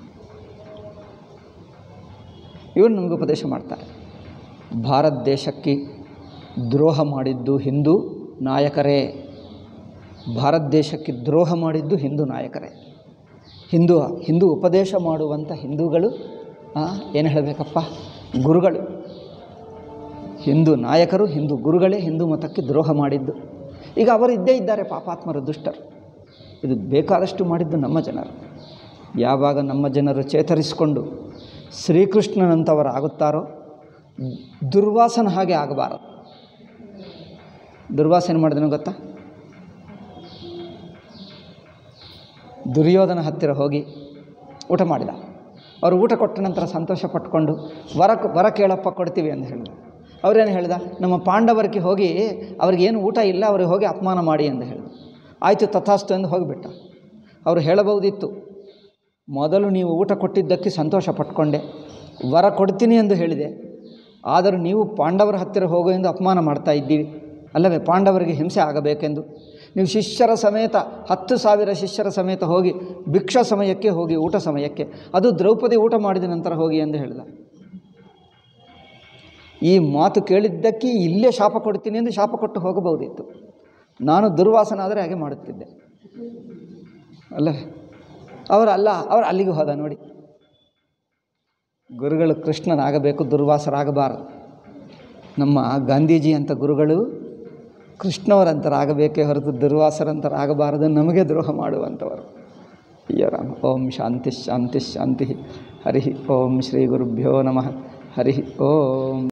ಇವರು ನಮಗೆ ಉಪದೇಶ ಮಾಡ್ತಾರೆ ಭಾರತ ದೇಶಕ್ಕೆ ದ್ರೋಹ ಮಾಡಿದ್ದು ಹಿಂದೂ ನಾಯಕರೇ ಭಾರತ ದೇಶಕ್ಕೆ ದ್ರೋಹ ಮಾಡಿದ್ದು ಹಿಂದೂ ನಾಯಕರೇ ಹಿಂದೂ ಹಿಂದೂ ಉಪದೇಶ ಮಾಡುವಂಥ ಹಿಂದೂಗಳು ಏನು ಹೇಳಬೇಕಪ್ಪ ಗುರುಗಳು ಹಿಂದೂ ನಾಯಕರು ಹಿಂದೂ ಗುರುಗಳೇ ಹಿಂದೂ ಮತಕ್ಕೆ ದ್ರೋಹ ಮಾಡಿದ್ದು ಈಗ ಅವರು ಇದ್ದೇ ಇದ್ದಾರೆ ಪಾಪಾತ್ಮರು ದುಷ್ಟರು ಇದು ಬೇಕಾದಷ್ಟು ಮಾಡಿದ್ದು ನಮ್ಮ ಜನರು ಯಾವಾಗ ನಮ್ಮ ಜನರು ಚೇತರಿಸಿಕೊಂಡು ಶ್ರೀಕೃಷ್ಣನಂಥವರು ಆಗುತ್ತಾರೋ ದುರ್ವಾಸನ ಹಾಗೆ ಆಗಬಾರದು ದುರ್ವಾಸನ ಮಾಡಿದನು ಗೊತ್ತಾ ದುರ್ಯೋಧನ ಹತ್ತಿರ ಹೋಗಿ ಊಟ ಮಾಡಿದ ಅವರು ಊಟ ಕೊಟ್ಟ ನಂತರ ಸಂತೋಷ ಪಟ್ಕೊಂಡು ವರ ವರ ಕೇಳಪ್ಪ ಕೊಡ್ತೀವಿ ಅಂತ ಹೇಳಿದ ಅವರೇನು ಹೇಳಿದ ನಮ್ಮ ಪಾಂಡವರಿಗೆ ಹೋಗಿ ಅವ್ರಿಗೇನು ಊಟ ಇಲ್ಲ ಅವ್ರಿಗೆ ಹೋಗಿ ಅಪಮಾನ ಮಾಡಿ ಅಂತ ಹೇಳಿದ ಆಯಿತು ತಥಾಸ್ತು ಎಂದು ಹೋಗಿಬಿಟ್ಟ ಅವರು ಹೇಳಬಹುದಿತ್ತು ಮೊದಲು ನೀವು ಊಟ ಕೊಟ್ಟಿದ್ದಕ್ಕೆ ಸಂತೋಷ ಪಟ್ಕೊಂಡೆ ವರ ಕೊಡ್ತೀನಿ ಎಂದು ಹೇಳಿದೆ ಆದರೂ ನೀವು ಪಾಂಡವರ ಹತ್ತಿರ ಹೋಗೋ ಎಂದು ಅಪಮಾನ ಮಾಡ್ತಾ ಇದ್ದೀವಿ ಅಲ್ಲವೇ ಪಾಂಡವರಿಗೆ ಹಿಂಸೆ ಆಗಬೇಕೆಂದು ನೀವು ಶಿಷ್ಯರ ಸಮೇತ ಹತ್ತು ಸಾವಿರ ಶಿಷ್ಯರ ಸಮೇತ ಹೋಗಿ ಭಿಕ್ಷಾ ಸಮಯಕ್ಕೆ ಹೋಗಿ ಊಟ ಸಮಯಕ್ಕೆ ಅದು ದ್ರೌಪದಿ ಊಟ ಮಾಡಿದ ನಂತರ ಹೋಗಿ ಎಂದು ಹೇಳಿದ ಈ ಮಾತು ಕೇಳಿದ್ದಕ್ಕೆ ಇಲ್ಲೇ ಶಾಪ ಕೊಡ್ತೀನಿ ಎಂದು ಶಾಪ ಕೊಟ್ಟು ಹೋಗಬಹುದಿತ್ತು ನಾನು ದುರ್ವಾಸನ ಆದರೆ ಹಾಗೆ ಮಾಡುತ್ತಿದ್ದೆ ಅಲ್ಲವೇ ಅವರು ಅಲ್ಲ ಅವರು ಅಲ್ಲಿಗೆ ಹೋದ ನೋಡಿ ಗುರುಗಳು ಕೃಷ್ಣನಾಗಬೇಕು ದುರ್ವಾಸರಾಗಬಾರದು ನಮ್ಮ ಗಾಂಧೀಜಿ ಅಂತ ಗುರುಗಳು ಕೃಷ್ಣವರಂತರಾಗಬೇಕೇ ಹೊರತು ದುರ್ವಾಸರಂತರಾಗಬಾರದು ನಮಗೆ ದ್ರೋಹ ಮಾಡುವಂಥವರು ಅಯ್ಯೋ ರಾಮ ಓಂ ಶಾಂತಿ ಶಾಂತಿ ಶಾಂತಿ ಹರಿ ಓಂ ಶ್ರೀ ಗುರುಭ್ಯೋ ನಮಃ ಹರಿ ಓಂ